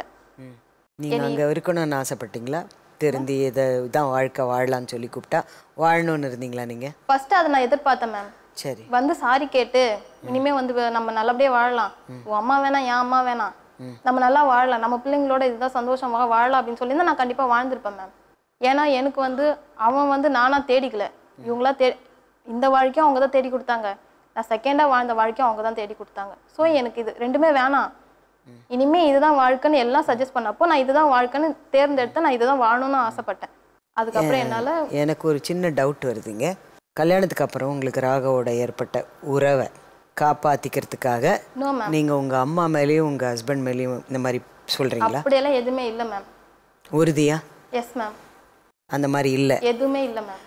[SPEAKER 2] நீங்க அங்க இருக்கணும்னு ஆசைப்பட்டீங்களா திருந்தி இதை இதான் வாழ்க்கை வாழலாம்னு சொல்லி கூப்பிட்டா வாழணும்னு இருந்தீங்களா நீங்க
[SPEAKER 1] ஃபர்ஸ்ட் அதை நான் எதிர்பார்த்தேன் மேம்
[SPEAKER 2] சரி
[SPEAKER 1] வந்து சாரி கேட்டு இனிமே வந்து வே- நம்ம நல்லபடியா வாழலாம் உன் அம்மா வேணாம் என் அம்மா வேணாம் நம்ம நல்லா வாழலாம் நம்ம பிள்ளைங்களோட இதுதான் சந்தோஷமாக வாழலாம் அப்படின்னு சொல்லி நான் கண்டிப்பா வாழ்ந்திருப்பேன் மேம் ஏன்னா எனக்கு வந்து அவன் வந்து நானா தேடிக்கல இவங்களா தே இந்த வாழ்க்கையும் அவங்க தான் தேடி கொடுத்தாங்க நான் செகண்டா வாழ்ந்த வாழ்க்கையும் அவங்க தான் தேடி கொடுத்தாங்க ஸோ எனக்கு இது ரெண்டுமே வேணாம் இனிமே இதுதான் வாழ்க்கைன்னு எல்லாம் சஜஸ்ட் பண்ணப்போ நான் இதுதான் வாழ்க்கைன்னு தேர்ந்தெடுத்து நான் இதுதான் வாழணும்னு ஆசைப்பட்டேன் அதுக்கப்புறம் என்னால
[SPEAKER 2] எனக்கு ஒரு சின்ன டவுட் வருதுங்க கல்யாணத்துக்கு அப்புறம் உங்களுக்கு ராகவோட ஏற்பட்ட உறவை காப்பாத்திக்கிறதுக்காக
[SPEAKER 1] நோ மேம்
[SPEAKER 2] நீங்க உங்க அம்மா மேலேயும் உங்க ஹஸ்பண்ட் மேலேயும் இந்த மாதிரி சொல்றீங்களா
[SPEAKER 1] அப்படியெல்லாம் எதுவுமே இல்லை மேம்
[SPEAKER 2] உறுதியா
[SPEAKER 1] எஸ் மேம்
[SPEAKER 2] அந்த மாதிரி இல்லை
[SPEAKER 1] எதுவுமே இல்லை மேம்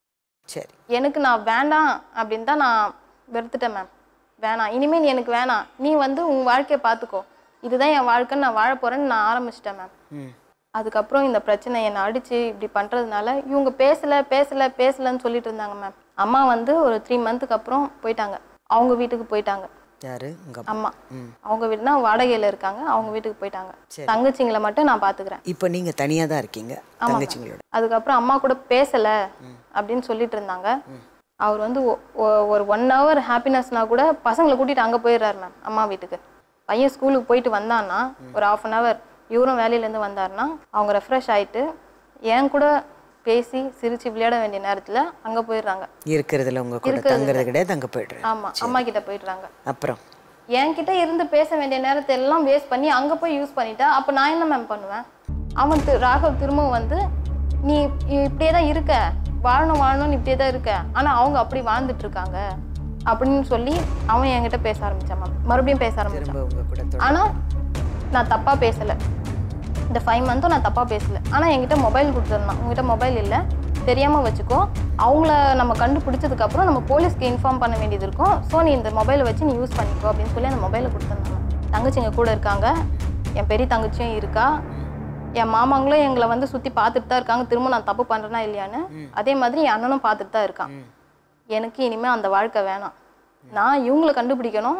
[SPEAKER 2] சரி
[SPEAKER 1] எனக்கு நான் வேண்டாம் அப்படின்னு தான் நான் வெறுத்துட்டேன் மேம் வேணாம் இனிமேல் நீ எனக்கு வேணாம் நீ வந்து உன் வாழ்க்கையை பார்த்துக்கோ இதுதான் என் வாழ்க்கைன்னு நான் வாழ போறேன்னு நான் ஆரம்பிச்சிட்டேன் மேம்
[SPEAKER 2] ம்
[SPEAKER 1] அதுக்கப்புறம் இந்த பிரச்சனை என்னை அடிச்சு இப்படி பண்றதுனால இவங்க பேசல பேசல பேசலன்னு சொல்லிட்டு இருந்தாங்க மேம் அம்மா வந்து ஒரு த்ரீ மந்த்துக்கு அப்புறம் போயிட்டாங்க அவங்க வீட்டுக்கு போயிட்டாங்க
[SPEAKER 2] யாரு உங்க அம்மா
[SPEAKER 1] அம்மா அவங்க வீடுனா வாடகையில இருக்காங்க அவங்க வீட்டுக்கு போயிட்டாங்க
[SPEAKER 2] சரி.
[SPEAKER 1] தங்கச்சிங்களை மட்டும் நான் பாத்துக்கிறேன்
[SPEAKER 2] இப்போ நீங்க தனியா தான் இருக்கீங்க தங்கச்சிங்களோட
[SPEAKER 1] அதுக்கப்புறம் அம்மா கூட பேசல அப்படின்னு சொல்லிட்டு இருந்தாங்க அவர் வந்து ஒ- ஒ- ஒரு ஒன் ஹவர் ஹாப்பினஸ்னா கூட பசங்களை கூட்டிட்டு அங்க போயிடுறாரு மேம் அம்மா வீட்டுக்கு பையன் ஸ்கூலுக்கு போயிட்டு வந்தான்னா ஒரு ஆஃப் அன் ஹவர் இவரும் வேலையிலேருந்து வந்தாருன்னா அவங்க ரெஃப்ரெஷ் ஆயிட்டு என் கூட பேசி சிரிச்சு விளையாட வேண்டிய நேரத்துல அங்க போயிடுறாங்க
[SPEAKER 2] இருக்கிறதுல உங்க கூட தங்குறது கிடையாது அங்க போயிடுறேன்
[SPEAKER 1] ஆமா அம்மா கிட்ட போயிடுறாங்க
[SPEAKER 2] அப்புறம்
[SPEAKER 1] என்கிட்ட இருந்து பேச வேண்டிய நேரத்தை எல்லாம் வேஸ்ட் பண்ணி அங்கே போய் யூஸ் பண்ணிட்டா அப்போ நான் என்ன மேம் பண்ணுவேன் அவன் தி- ராகவ் திரும்பவும் வந்து நீ இ- இப்படியே தான் இருக்க வாழணும் வாழணும்னு இப்படியே தான் இருக்க ஆனால் அவங்க அப்படி வாழ்ந்துட்டு இருக்காங்க அப்படின்னு சொல்லி அவன் என்கிட்ட பேச ஆரம்பிச்சான் மேம் மறுபடியும் பேச ஆரம்பிச்சான்
[SPEAKER 2] திரும்ப உங்க கூட தொடர்ந்து
[SPEAKER 1] ஆனால் நான் தப்பாக பேசலை இந்த ஃபைவ் மந்த்தும் நான் தப்பாக பேசலை ஆனால் என்கிட்ட மொபைல் கொடுத்துருந்தான் உங்ககிட்ட மொபைல் இல்லை தெரியாமல் வச்சுக்கோ அவங்கள நம்ம கண்டுபிடிச்சதுக்கப்புறம் நம்ம போலீஸ்க்கு இன்ஃபார்ம் பண்ண வேண்டியது இருக்கும் ஸோ நீ இந்த மொபைலை வச்சு நீ யூஸ் பண்ணிக்கோ அப்படின்னு சொல்லி அந்த மொபைலை கொடுத்துருந்தாங்க தங்கச்சிங்க கூட இருக்காங்க என் பெரிய தங்கச்சியும் இருக்கா என் மாமாங்களும் எங்களை வந்து சுற்றி பார்த்துட்டு தான் இருக்காங்க திரும்ப நான் தப்பு பண்ணுறேனா இல்லையான்னு அதே மாதிரி என் அண்ணனும் பார்த்துட்டு தான் இருக்கான் எனக்கு இனிமேல் அந்த வாழ்க்கை வேணாம் நான் இவங்களை கண்டுபிடிக்கணும்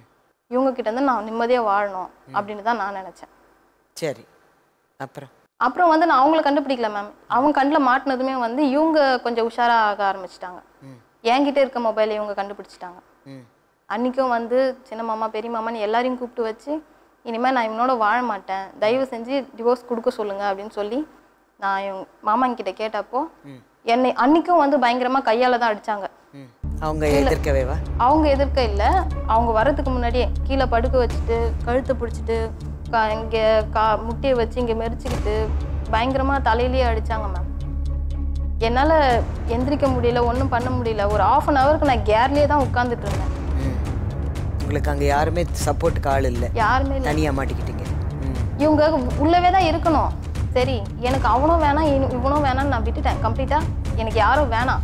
[SPEAKER 1] இவங்க கிட்ட இருந்து நான் நிம்மதியாக வாழணும் அப்படின்னு தான் நான் நினச்சேன்
[SPEAKER 2] சரி அப்புறம்
[SPEAKER 1] அப்புறம் வந்து நான் அவங்கள கண்டுபிடிக்கல மேம் அவங்க கண்ணில் மாட்டினதுமே வந்து இவங்க கொஞ்சம் உஷாராக ஆக ஆரம்பிச்சிட்டாங்க என்கிட்ட இருக்க மொபைலை இவங்க கண்டுபிடிச்சிட்டாங்க
[SPEAKER 2] ம்
[SPEAKER 1] அன்றைக்கும் வந்து சின்ன மாமா பெரிய மாமான்னு எல்லாரையும் கூப்பிட்டு வச்சு இனிமேல் நான் இவனோட வாழ மாட்டேன் தயவு செஞ்சு டிவோர்ஸ் கொடுக்க சொல்லுங்க அப்படின்னு சொல்லி நான் இவங்க மாமாங்கிட்ட கேட்டப்போ என்னை அன்னைக்கும் வந்து பயங்கரமாக கையால் தான் அடிச்சாங்க
[SPEAKER 2] ம் அவங்க எதிர்க்கவேவா
[SPEAKER 1] அவங்க எதிர்க்க இல்லை அவங்க வர்றதுக்கு முன்னாடியே கீழே படுக்க வச்சுட்டு கழுத்தை பிடிச்சிட்டு கா இங்கே கா முட்டியை வச்சு இங்கே மெரிச்சுக்கிட்டு பயங்கரமாக தலையிலேயே அடிச்சாங்க மேம் என்னால் எந்திரிக்க முடியல ஒன்றும் பண்ண முடியல ஒரு ஆஃப் அன் ஹவருக்கு நான் கேர்லேயே தான் உட்காந்துட்டு இருந்தேன்
[SPEAKER 2] ம் உங்களுக்கு அங்க யாருமே சப்போர்ட்டுக்கு ஆள் இல்லை
[SPEAKER 1] யாருமே இல்லை
[SPEAKER 2] தனியா மாட்டிக்கிட்டீங்க ம்
[SPEAKER 1] இவங்க உள்ளவே தான் இருக்கணும் சரி எனக்கு அவனும் வேணாம் இவனு- இவனும் வேணாம்னு நான் விட்டுட்டேன் கம்ப்ளீட்டாக எனக்கு யாரும் வேணாம்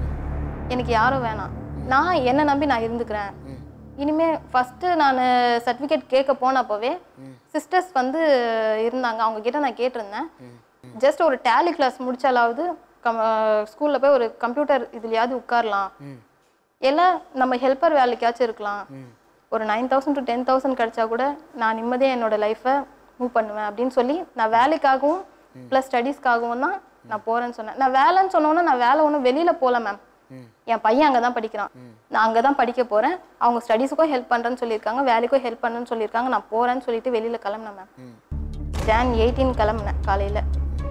[SPEAKER 1] எனக்கு யாரும் வேணாம் நான் என்னை நம்பி நான் இருந்துக்கிறேன் இனிமே ஃபஸ்ட்டு நான் சர்டிஃபிகேட் கேட்க போனப்போவே சிஸ்டர்ஸ் வந்து இருந்தாங்க அவங்க கிட்ட நான் கேட்டிருந்தேன் ஜஸ்ட் ஒரு டேலி கிளாஸ் முடிச்சாலாவது கம் ஸ்கூலில் போய் ஒரு கம்ப்யூட்டர் இதுலையாவது உட்காரலாம் எல்லாம் நம்ம ஹெல்ப்பர் வேலைக்காச்சும் இருக்கலாம் ஒரு nine thousand to ten thousand கிடைச்சா கூட நான் நிம்மதியாக என்னோட லைஃப்பை மூவ் பண்ணுவேன் அப்படின்னு சொல்லி நான் வேலைக்காகவும் ப்ளஸ் ஸ்டடீஸ்க்காகவும் தான் நான் போகிறேன்னு சொன்னேன் நான் வேலைன்னு சொன்னோன்னே நான் வேலை ஒன்றும் வெளியில் போகல மேம் என் பையன் அங்கே தான் படிக்கிறான் நான் அங்கே தான் படிக்க போகிறேன் அவங்க ஸ்டடீஸுக்கும் ஹெல்ப் பண்ணுறேன்னு சொல்லியிருக்காங்க வேலைக்கும் ஹெல்ப் பண்ணுறேன்னு சொல்லியிருக்காங்க நான் போகிறேன்னு சொல்லிட்டு வெளியில் கிளம்புனேன் மேம் ஜான் எயிட்டீன் கிளம்புனேன் காலையில்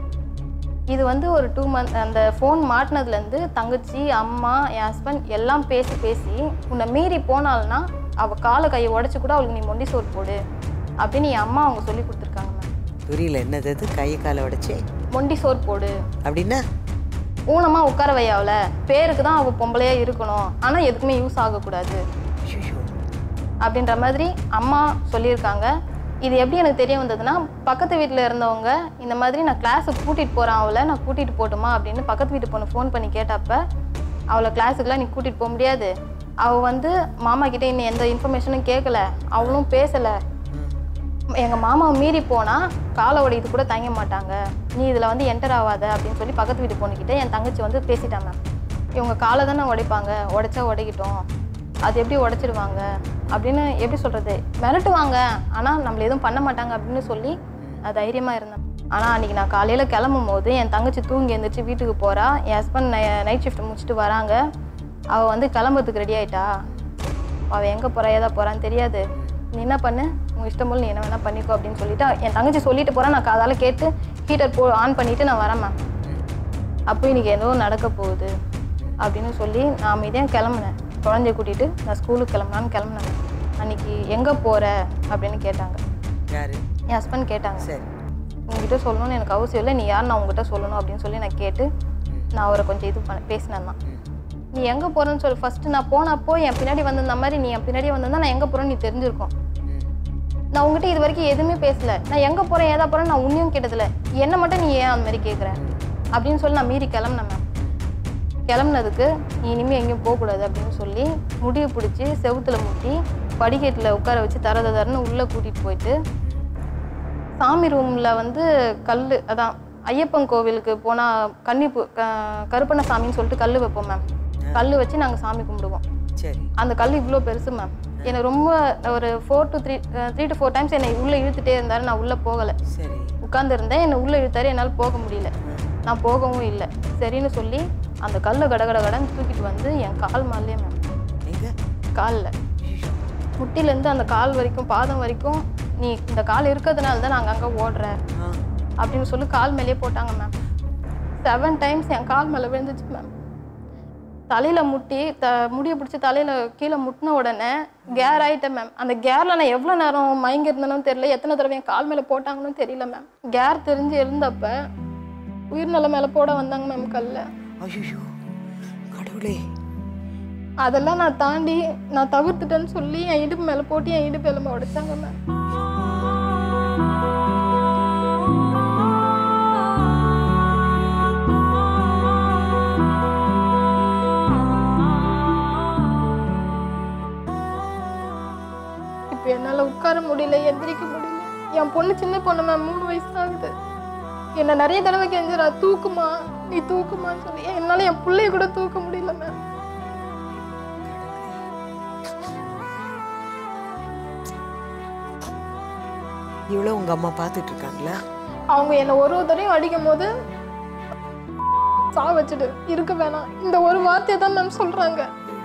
[SPEAKER 1] இது வந்து ஒரு டூ மந்த் அந்த ஃபோன் மாட்டினதுலேருந்து தங்கச்சி அம்மா என் ஹஸ்பண்ட் எல்லாம் பேசி பேசி உன்னை மீறி போனால்னா அவள் காலை கையை உடச்சி கூட அவளுக்கு நீ மொண்டி சோறு போடு அப்படின்னு என் அம்மா அவங்க சொல்லி கொடுத்துருக்காங்க மேம்
[SPEAKER 2] புரியல என்னது அது கையை காலை உடைச்சு
[SPEAKER 1] மொண்டி சோறு போடு
[SPEAKER 2] அப்படின்னா
[SPEAKER 1] ஊனமாக உட்கார வையாவில் பேருக்கு தான் அவள் பொம்பளையா இருக்கணும் ஆனால் எதுக்குமே யூஸ் ஆகக்கூடாது
[SPEAKER 2] ஐயோ
[SPEAKER 1] அப்படின்ற மாதிரி அம்மா சொல்லியிருக்காங்க இது எப்படி எனக்கு தெரிய வந்ததுன்னா பக்கத்து வீட்டில் இருந்தவங்க இந்த மாதிரி நான் கிளாஸுக்கு கூட்டிகிட்டு போகிறேன் அவளை நான் கூட்டிகிட்டு போட்டுமா அப்படின்னு பக்கத்து வீட்டு பொண்ணு ஃபோன் பண்ணி கேட்டப்ப அவளை கிளாஸுக்குலாம் நீ கூட்டிகிட்டு போக முடியாது அவள் வந்து மாமா கிட்ட இன்னும் எந்த இன்ஃபர்மேஷனும் கேட்கல அவளும் பேசலை எங்கள் மாமாவை மீறி போனால் காலை உடையது கூட தயங்க மாட்டாங்க நீ இதில் வந்து என்டர் ஆகாத அப்படின்னு சொல்லி பக்கத்து வீட்டு பொண்ணுக்கிட்ட என் தங்கச்சி வந்து பேசிட்டாங்க மேம் இவங்க காலை தானே உடைப்பாங்க உடைச்சா உடைக்கிட்டோம் அது எப்படி உடைச்சிடுவாங்க அப்படின்னு எப்படி சொல்கிறது மிரட்டுவாங்க ஆனால் நம்மள எதுவும் பண்ண மாட்டாங்க அப்படின்னு சொல்லி நான் தைரியமாக இருந்தேன் ஆனால் அன்றைக்கி நான் காலையில் கிளம்பும் போது என் தங்கச்சி தூங்கி எழுந்திரிச்சு வீட்டுக்கு போகிறா என் ஹஸ்பண்ட் நைட் ஷிஃப்ட் முடிச்சுட்டு வராங்க அவள் வந்து கிளம்புறதுக்கு ரெடி ஆயிட்டா அவள் எங்கே போகிறா ஏதா போகிறான்னு தெரியாது நீ என்ன பண்ணு உன் இஷ்டம் போல் நீ என்ன வேணால் பண்ணிக்கோ அப்படின்னு சொல்லிட்டு என் தங்கச்சி சொல்லிட்டு போகிறேன் நான் காதால கேட்டு ஹீட்டர் போ ஆன் பண்ணிவிட்டு நான் வரேன் மேம் அப்போ இன்னைக்கு ஏதோ நடக்க போகுது அப்படின்னு சொல்லி நான் அமைதியாக கிளம்புனேன் குழந்தைய கூட்டிகிட்டு நான் ஸ்கூலுக்கு கிளம்பலான்னு கிளம்புனேன் அன்னைக்கு எங்கே போகிற அப்படின்னு கேட்டாங்க
[SPEAKER 2] யாரு
[SPEAKER 1] என் ஹஸ்பண்ட் கேட்டாங்க
[SPEAKER 2] சரி
[SPEAKER 1] உங்ககிட்ட சொல்லணும்னு எனக்கு அவசியம் இல்லை நீ யார் நான் உங்ககிட்ட சொல்லணும் அப்படின்னு சொல்லி நான் கேட்டு நான் அவரை கொஞ்சம் இது பண்ண பேசினேன் தான் நீ எங்கே போகிறேன்னு சொல்லி ஃபஸ்ட்டு நான் போனப்போ என் பின்னாடி வந்திருந்த மாதிரி நீ என் பின்னாடி வந்திருந்தா நான் எங்கே போகிறேன்னு நீ தெரிஞ்சிருக்கும் நான் உங்ககிட்ட இது வரைக்கும் எதுவுமே பேசல நான் எங்கே போகிறேன் ஏதா போகிறேன் நான் உன்னையும் கேட்டதில்ல என்ன மட்டும் நீ ஏன் அந்த மாதிரி கேட்குற அப்படின்னு சொல்லி நான் மீறி கிளம்புனேன் மேம் கிளம்புனதுக்கு நீ இனிமேல் எங்கேயும் போகக்கூடாது அப்படின்னு சொல்லி முடியை பிடிச்சி செவுத்துல முட்டி படிக்கட்டில் உட்கார வச்சு தர தரன்னு உள்ளே கூட்டிகிட்டு போயிட்டு சாமி ரூமில் வந்து கல் அதான் ஐயப்பன் கோவிலுக்கு போனால் கன்னிப்பு க கருப்பண்ண சாமின்னு சொல்லிட்டு கல் வைப்போம் மேம் கல் வச்சு நாங்கள் சாமி கும்பிடுவோம்
[SPEAKER 2] சரி
[SPEAKER 1] அந்த கல் இவ்வளோ பெருசு மேம் என்னை ரொம்ப ஒரு four to three three to four times என்னை உள்ளே இழுத்துட்டே இருந்தாரு நான் உள்ளே போகலை
[SPEAKER 2] சரி
[SPEAKER 1] உட்காந்துருந்தேன் என்னை உள்ளே இழுத்தாரு என்னால் போக முடியல நான் போகவும் இல்லை சரின்னு சொல்லி அந்த கல்லை கடகட கடன்னு தூக்கிட்டு வந்து என் கால் மேலே மேம்
[SPEAKER 2] எங்க
[SPEAKER 1] காலில் முட்டிலேருந்து அந்த கால் வரைக்கும் பாதம் வரைக்கும் நீ இந்த கால் இருக்கிறதுனால தான் நாங்கள் அங்கே ஓடுற
[SPEAKER 2] ஆ
[SPEAKER 1] அப்படின்னு சொல்லி கால் மேலேயே போட்டாங்க மேம் செவன் டைம்ஸ் என் கால் மேலே விழுந்துச்சு மேம் தலையில் முட்டி த முடியை பிடிச்சி தலையில் கீழே முட்டின உடனே கேர் ஆயிட்டேன் மேம் அந்த கேரில் நான் எவ்வளோ நேரம் மயங்கி இருந்தேனோ தெரியல எத்தனை தடவை என் கால் மேலே போட்டாங்கன்னு தெரியல மேம் கேர் தெரிஞ்சு இருந்தப்ப உயிர்நல மேலே போட வந்தாங்க மேம் கல்ல
[SPEAKER 2] ஐயோ கடவுளே
[SPEAKER 1] அதெல்லாம் நான் தாண்டி நான் தவிர்த்துட்டேன்னு சொல்லி என் இடுப்பு மேலே போட்டு என் இடுப்பு எலும்பை உடைச்சாங்க மேம் இப்போ என்னால் உட்கார முடியல எந்திரிக்க முடியல என் பொண்ணு சின்ன பொண்ணு மேம் மூணு வயசு ஆகுது என்னை நிறைய தடவை கெஞ்சிரா தூக்குமா நீ தூக்குமான்னு சொல்லி என்னால் என் பிள்ளைய கூட தூக்க முடியல மேம்
[SPEAKER 2] இவ்வளோ உங்க அம்மா பார்த்துட்டு இருக்காங்களா
[SPEAKER 1] அவங்க என்னை ஒரு ஒரு தடவையும் அடிக்கும் போது சா வச்சுடு இருக்க வேணாம் இந்த ஒரு வார்த்தையை தான் மேம் சொல்றாங்க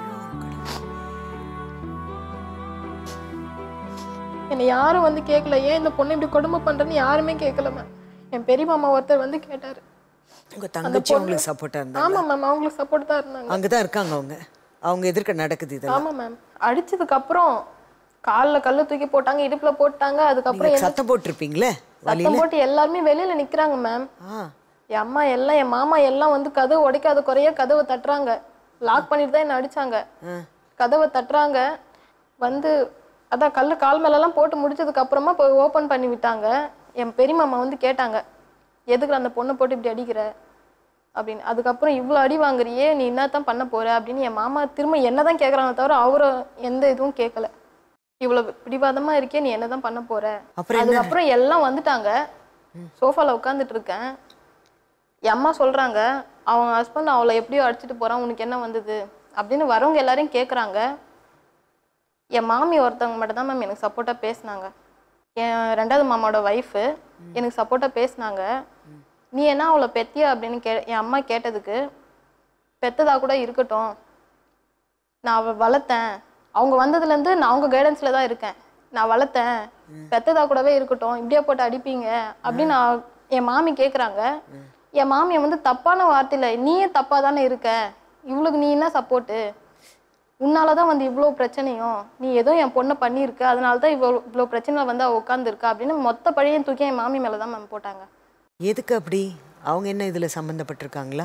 [SPEAKER 1] என்னை யாரும் வந்து கேட்கல ஏன் இந்த பொண்ணு இப்படி கொடுமை பண்றேன்னு யாருமே கேட்கல மேம் என் பெரிய மாமா ஒருத்தர் வந்து கேட்டாரு
[SPEAKER 2] உங்க தங்கச்சி உங்களுக்கு சப்போர்ட்டா இருந்தா
[SPEAKER 1] ஆமா மேம் அவங்களுக்கு சப்போர்ட் தான் இருந்தாங்க
[SPEAKER 2] அங்கதான் இருக்காங்க அவங்க அவங்க எதிர்க்க நடக்குது இதெல்லாம்
[SPEAKER 1] ஆமா மேம் அடிச்சதுக்கு அப்புறம் கால்ல கல்லு தூக்கி போட்டாங்க இடுப்புல போட்டாங்க அதுக்கப்புறம்
[SPEAKER 2] நீங்க சத்தம் போட்டிருப்பீங்களே
[SPEAKER 1] சத்தம் போட்டு எல்லாருமே வெளியில நிக்கிறாங்க மேம்
[SPEAKER 2] ஆ
[SPEAKER 1] என் அம்மா எல்லாம் என் மாமா எல்லாம் வந்து கதவு உடைக்காத குறைய கதவை தட்டுறாங்க லாக் பண்ணிட்டு தான் என்ன அடிச்சாங்க கதவை தட்டுறாங்க வந்து அதான் கல்லு கால் மேலெல்லாம் போட்டு முடிச்சதுக்கு அப்புறமா இப்போ ஓப்பன் பண்ணி விட்டாங்க என் பெரிய மாமா வந்து கேட்டாங்க எதுக்கு அந்த பொண்ணை போட்டு இப்படி அடிக்கிற அப்படின்னு அதுக்கப்புறம் இவ்வளோ அடி வாங்குறியே நீ என்னத்தான் பண்ண போற அப்படின்னு என் மாமா திரும்ப என்ன தான் கேட்குறாங்க தவிர அவரை எந்த இதுவும் கேட்கல இவ்வளோ பிடிவாதமா இருக்கே நீ என்ன தான் பண்ண போற
[SPEAKER 2] அப்புறம் என்ன?
[SPEAKER 1] அதுக்கப்புறம் எல்லாம் வந்துட்டாங்க சோஃபால உட்காந்துட்டு இருக்கேன் என் அம்மா சொல்றாங்க அவங்க ஹஸ்பண்ட் அவளை எப்படியோ அடிச்சிட்டு போறான் உனக்கு என்ன வந்தது அப்படின்னு வரவங்க எல்லாரையும் கேட்குறாங்க என் மாமி ஒருத்தவங்க மட்டும் தான் மேம் எனக்கு சப்போர்ட்டாக பேசுனாங்க என் ரெண்டாவது மாமாவோட ஒய்ஃபு எனக்கு சப்போர்ட்டாக பேசுனாங்க நீ என்ன அவளை பெத்தியா அப்படின்னு கே என் அம்மா கேட்டதுக்கு பெத்ததா கூட இருக்கட்டும் நான் அவளை வளர்த்தேன் அவங்க வந்ததுலேருந்து நான் அவங்க கைடன்ஸில் தான் இருக்கேன் நான் வளர்த்தேன் பெத்ததா கூடவே இருக்கட்டும் இப்படியே போட்டு அடிப்பீங்க அப்படின்னு நான் என் மாமி கேட்குறாங்க என் மாமியை வந்து தப்பான வார்த்தையில் நீயே தப்பாக தானே இருக்க இவளுக்கு நீ என்ன சப்போர்ட்டு உன்னால தான் வந்து இவ்வளோ பிரச்சனையும் நீ ஏதோ என் பொண்ணை பண்ணியிருக்க அதனால தான் இவ்வளோ இவ்வளோ பிரச்சனை வந்து அவள் உட்காந்துருக்கா அப்படின்னு மொத்த பழியும் தூக்கி என் மாமி மேலே தான் மேம் போட்டாங்க
[SPEAKER 2] எதுக்கு அப்படி அவங்க என்ன இதுல சம்மந்தப்பட்டிருக்காங்களா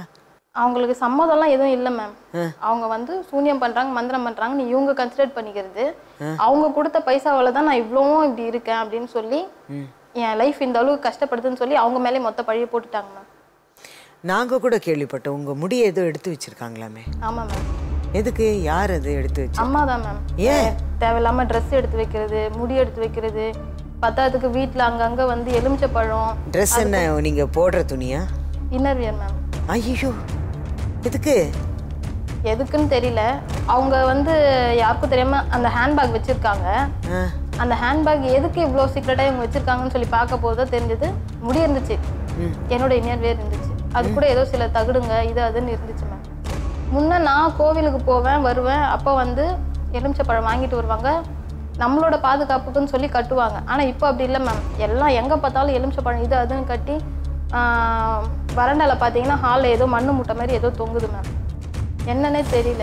[SPEAKER 1] அவங்களுக்கு சம்மதம்லாம் எதுவும் இல்லை மேம் அவங்க வந்து சூனியம் பண்றாங்க மந்திரம் பண்றாங்கன்னு இவங்க கன்சிடர் பண்ணிக்கிறது அவங்க கொடுத்த பைசாவால தான் நான் இவ்வளவும் இப்படி இருக்கேன் அப்படின்னு சொல்லி என் லைஃப் இந்த அளவுக்கு கஷ்டப்படுதுன்னு சொல்லி அவங்க மேலே மொத்த பழிய போட்டுட்டாங்க மேம்
[SPEAKER 2] நாங்க கூட கேள்விப்பட்டோம் உங்க முடியை ஏதோ எடுத்து வச்சிருக்காங்களாமே
[SPEAKER 1] ஆமா மேம்
[SPEAKER 2] எதுக்கு யார் அது எடுத்து வச்சு
[SPEAKER 1] அம்மா தான் மேம்
[SPEAKER 2] ஏன்?
[SPEAKER 1] தேவையில்லாம ட்ரெஸ் எடுத்து வைக்கிறது முடி எடுத்து வைக்கிறது பத்தாததுக்கு வீட்ல அங்கங்க வந்து எலுமிச்சை பழம்
[SPEAKER 2] ட்ரெஸ் என்ன நீங்க போடுற துணியா
[SPEAKER 1] இன்னர் வியர் மேம்
[SPEAKER 2] ஐயோ எதுக்கு
[SPEAKER 1] எதுக்குன்னு தெரியல அவங்க வந்து யாருக்கும் தெரியாம அந்த ஹேண்ட்பேக் வச்சிருக்காங்க
[SPEAKER 2] ஆ,
[SPEAKER 1] அந்த ஹேண்ட்பேக் எதுக்கு இவ்வளோ சீக்கிரட்டாக இவங்க வச்சிருக்காங்கன்னு சொல்லி பார்க்க போது தான் தெரிஞ்சது முடி இருந்துச்சு என்னோட இன்னர் வேர் இருந்துச்சு அது கூட ஏதோ சில தகுடுங்க இது அதுன்னு இருந்துச்சு மேம் முன்ன நான் கோவிலுக்கு போவேன் வருவேன் அப்போ வந்து எலுமிச்சை பழம் வாங்கிட்டு வருவாங்க நம்மளோட பாதுகாப்புக்குன்னு சொல்லி கட்டுவாங்க ஆனால் இப்போ அப்படி இல்லை மேம் எல்லாம் எங்கே பார்த்தாலும் எலுமிச்சை பழம் இது அதுன்னு கட்டி ஆஹ், வராண்டால பார்த்தீங்கன்னா ஹாலில் ஏதோ மண்ணு மூட்டை மாதிரி ஏதோ தொங்குது மேம் என்னன்னே தெரியல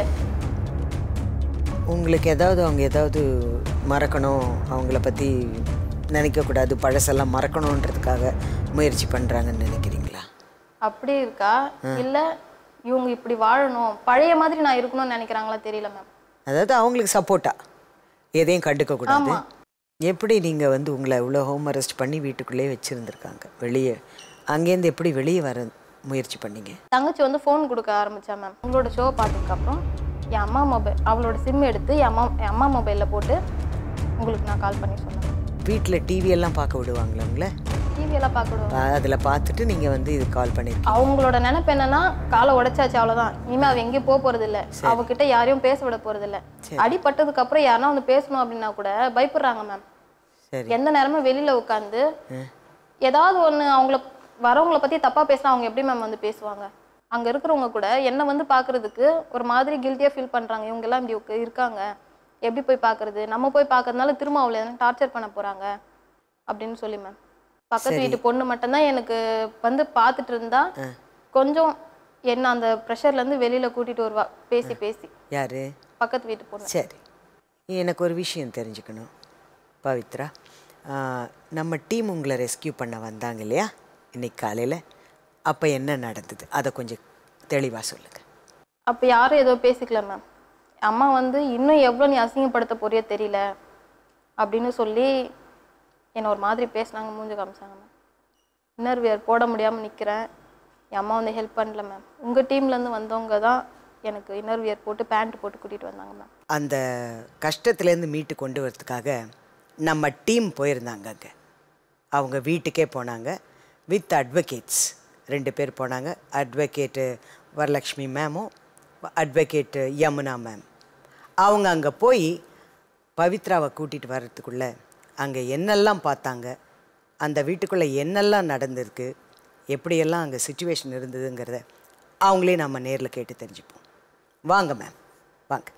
[SPEAKER 2] உங்களுக்கு ஏதாவது அவங்க ஏதாவது மறக்கணும் அவங்கள பற்றி நினைக்கக்கூடாது பழசெல்லாம் மறக்கணுன்றதுக்காக முயற்சி பண்ணுறாங்கன்னு நினைக்கிறீங்களா
[SPEAKER 1] அப்படி இருக்கா இல்ல இவங்க இப்படி வாழணும் பழைய மாதிரி நான் இருக்கணும்னு நினைக்கிறாங்களா தெரியல மேம்
[SPEAKER 2] அதாவது அவங்களுக்கு சப்போர்ட்டா எதையும் கண்டுக்கக்கூடாது எப்படி நீங்கள் வந்து உங்களை இவ்வளோ ஹோம் அரெஸ்ட் பண்ணி வீட்டுக்குள்ளேயே வச்சுருந்துருக்காங்க வெளியே அங்கேருந்து எப்படி வெளியே வர முயற்சி பண்ணீங்க
[SPEAKER 1] தங்கச்சி வந்து ஃபோன் கொடுக்க ஆரம்பிச்சா மேம் உங்களோட ஷோ பார்த்ததுக்கப்புறம் என் அம்மா மொபைல் அவளோட சிம் எடுத்து என் அம்மா என் அம்மா மொபைலில் போட்டு உங்களுக்கு நான் கால் பண்ணி சொன்னேன்
[SPEAKER 2] வீட்டில் டிவி எல்லாம் பார்க்க விடுவாங்களா உங்களை
[SPEAKER 1] டிவியெல்லாம் பார்க்கணும்
[SPEAKER 2] அதில் பார்த்துட்டு நீங்கள் வந்து இது கால் பண்ணியிருக்கீங்க
[SPEAKER 1] அவங்களோட நினைப்பு என்னன்னா காலை உடைச்சாச்சு அவ்வளவுதான் இனிமே அவ எங்கேயும் போக போறது இல்ல அவகிட்ட யாரையும் பேச விட போறது இல்ல அடிபட்டதுக்கு அப்புறம் யாருன்னா வந்து பேசணும் அப்படின்னா கூட பயப்படுறாங்க மேம்
[SPEAKER 2] சரி
[SPEAKER 1] எந்த நேரமும் வெளியில உட்காந்து ஏதாவது ஒண்ணு அவங்கள வரவங்கள பத்தி தப்பா பேசினா அவங்க எப்படி மேம் வந்து பேசுவாங்க அங்க இருக்கிறவங்க கூட என்ன வந்து பாக்குறதுக்கு ஒரு மாதிரி கில்ட்டியா ஃபீல் பண்றாங்க இவங்க எல்லாம் இப்படி உக்க- இருக்காங்க எப்படி போய் பாக்குறது நம்ம போய் பார்க்கறதுனால திரும்ப அவளை எதனா டார்ச்சர் பண்ண போறாங்க அப்படின்னு சொல்லி மேம் பக்கத்து வீட்டு பொண்ணு மட்டும்தான் எனக்கு வந்து பார்த்துட்டு இருந்தா கொஞ்சம் என்ன அந்த ப்ரெஷர்ல இருந்து வெளியில கூட்டிட்டு வருவா பேசி பேசி
[SPEAKER 2] யார்
[SPEAKER 1] பக்கத்து வீட்டு பொண்ணு
[SPEAKER 2] சரி எனக்கு ஒரு விஷயம் தெரிஞ்சுக்கணும் பவித்ரா ஆ, நம்ம டீம் உங்களை ரெஸ்கியூ பண்ண வந்தாங்க இல்லையா இன்னைக்கு காலையில் அப்போ என்ன நடந்தது அதை கொஞ்சம் தெளிவாக சொல்லுங்கள்
[SPEAKER 1] அப்போ யாரும் ஏதோ பேசிக்கல மேம் அம்மா வந்து இன்னும் எவ்வளோ நீ அசிங்கப்படுத்த போறியோ தெரியல அப்படின்னு சொல்லி என்னை ஒரு மாதிரி பேசினாங்க மூஞ்சி காமிச்சாங்க மேம் இன்னர் வியர் போட முடியாமல் நிற்கிறேன் என் அம்மா வந்து ஹெல்ப் பண்ணல மேம் உங்கள் டீம்லேருந்து வந்தவங்க தான் எனக்கு இன்னர் வியர் போட்டு பேண்ட் போட்டு கூட்டிகிட்டு வந்தாங்க மேம்
[SPEAKER 2] அந்த கஷ்டத்துலேருந்து மீட்டு கொண்டு வரதுக்காக நம்ம டீம் போயிருந்தாங்க அங்கே அவங்க வீட்டுக்கே போனாங்க வித் அட்வொகேட்ஸ் ரெண்டு பேர் போனாங்க அட்வொகேட்டு வரலக்ஷ்மி மேமும் அட்வொகேட்டு யமுனா மேம் அவங்க அங்கே போய் பவித்ராவை கூட்டிகிட்டு வர்றதுக்குள்ளே அங்கே என்னெல்லாம் பார்த்தாங்க அந்த வீட்டுக்குள்ளே என்னெல்லாம் நடந்திருக்கு எப்படியெல்லாம் அங்கே சுச்சுவேஷன் இருந்ததுங்கிறத அவங்களே நம்ம நேரில் கேட்டு தெரிஞ்சுப்போம் வாங்க மேம் வாங்க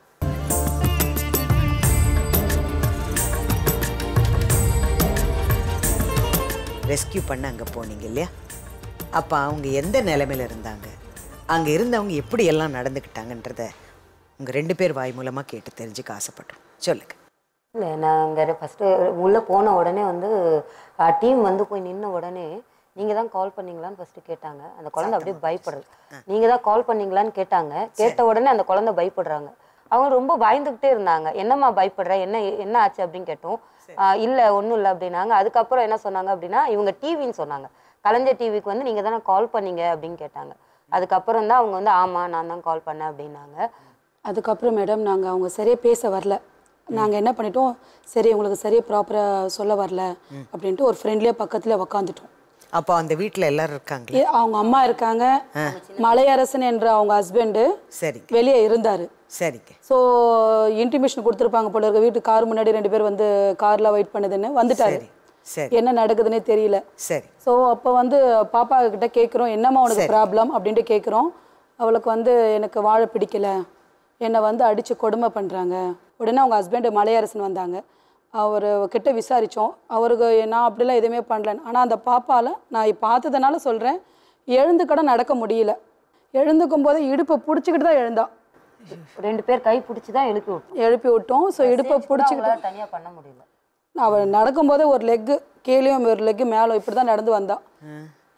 [SPEAKER 2] ரெஸ்கியூ பண்ண அங்கே போனீங்க இல்லையா அப்போ அவங்க எந்த நிலைமையில இருந்தாங்க அங்கே இருந்தவங்க எப்படி எல்லாம் நடந்துக்கிட்டாங்கன்றத உங்கள் ரெண்டு பேர் வாய் மூலமாக கேட்டு தெரிஞ்சுக்க ஆசைப்பட்டோம் சொல்லுங்க
[SPEAKER 6] இல்லை நாங்கள் ஃபஸ்ட்டு உள்ளே போன உடனே வந்து டீம் வந்து போய் நின்ன உடனே நீங்கள் தான் கால் பண்ணீங்களான்னு ஃபஸ்ட்டு கேட்டாங்க அந்த குழந்தை அப்படியே பயப்படுது நீங்கள் தான் கால் பண்ணீங்களான்னு கேட்டாங்க கேட்ட உடனே அந்த குழந்தை பயப்படுறாங்க அவங்க ரொம்ப பயந்துக்கிட்டே இருந்தாங்க என்னம்மா பயப்படுற என்ன என்ன ஆச்சு அப்படின்னு கேட்டோம் இல்லை ஒன்றும் இல்லை அப்படின்னாங்க அதுக்கப்புறம் என்ன சொன்னாங்க அப்படின்னா இவங்க டிவின்னு சொன்னாங்க கலைஞர் டிவிக்கு வந்து நீங்கள் தானே கால் பண்ணீங்க அப்படின்னு கேட்டாங்க அதுக்கப்புறம் தான் அவங்க வந்து ஆமாம் நான் தான் கால் பண்ணேன் அப்படின்னாங்க
[SPEAKER 7] அதுக்கப்புறம் மேடம் நாங்கள் அவங்க சரியாக பேச வரல நாங்கள் என்ன பண்ணிட்டோம் சரி உங்களுக்கு சரியாக ப்ராப்பராக சொல்ல வரல அப்படின்ட்டு ஒரு ஃப்ரெண்ட்லேயே பக்கத்தில் உக்காந்துட்டோம்
[SPEAKER 2] அப்போ அந்த வீட்டில் எல்லாரும் இருக்காங்களே
[SPEAKER 7] ஏ, அவங்க அம்மா இருக்காங்க மலையரசன் என்ற அவங்க ஹஸ்பண்டு
[SPEAKER 2] சரிங்க
[SPEAKER 7] வெளியே இருந்தார்
[SPEAKER 2] சரிங்க
[SPEAKER 7] ஸோ இன்டிமேஷன் கொடுத்துருப்பாங்க போல இருக்க வீட்டு கார் முன்னாடி ரெண்டு பேர் வந்து காரில் வெயிட் பண்ணுதுன்னு வந்துட்டாரு
[SPEAKER 2] சரி சரி
[SPEAKER 7] என்ன நடக்குதுன்னே தெரியல
[SPEAKER 2] சரி
[SPEAKER 7] ஸோ அப்போ வந்து பாப்பா கிட்ட கேட்குறோம் என்னம்மா உனக்கு ப்ராப்ளம் அப்படின்ட்டு கேட்குறோம் அவளுக்கு வந்து எனக்கு வாழ பிடிக்கல என்னை வந்து அடித்து கொடுமை பண்ணுறாங்க உடனே அவங்க ஹஸ்பண்டு மலையரசன் வந்தாங்க அவர் கிட்ட விசாரித்தோம் அவருக்கு நான் அப்படிலாம் எதுவுமே பண்ணல ஆனால் அந்த பாப்பால நான் பார்த்ததுனால சொல்கிறேன் எழுந்து கூட நடக்க முடியல எழுந்துக்கும் போது இடுப்பை பிடிச்சிக்கிட்டு தான் எழுந்தா
[SPEAKER 6] ரெண்டு பேர் கை பிடிச்சி தான் எழுப்பி விட்டோம்
[SPEAKER 7] எழுப்பி விட்டோம் ஸோ இடுப்பை பிடிச்சிக்கிட்டு
[SPEAKER 6] அவங்களால தனியாக பண்ண முடியல
[SPEAKER 7] அவள் நடக்கும்போதே ஒரு லெக்கு கீழேயும் ஒரு லெக்கு மேலே இப்படி தான் நடந்து வந்தா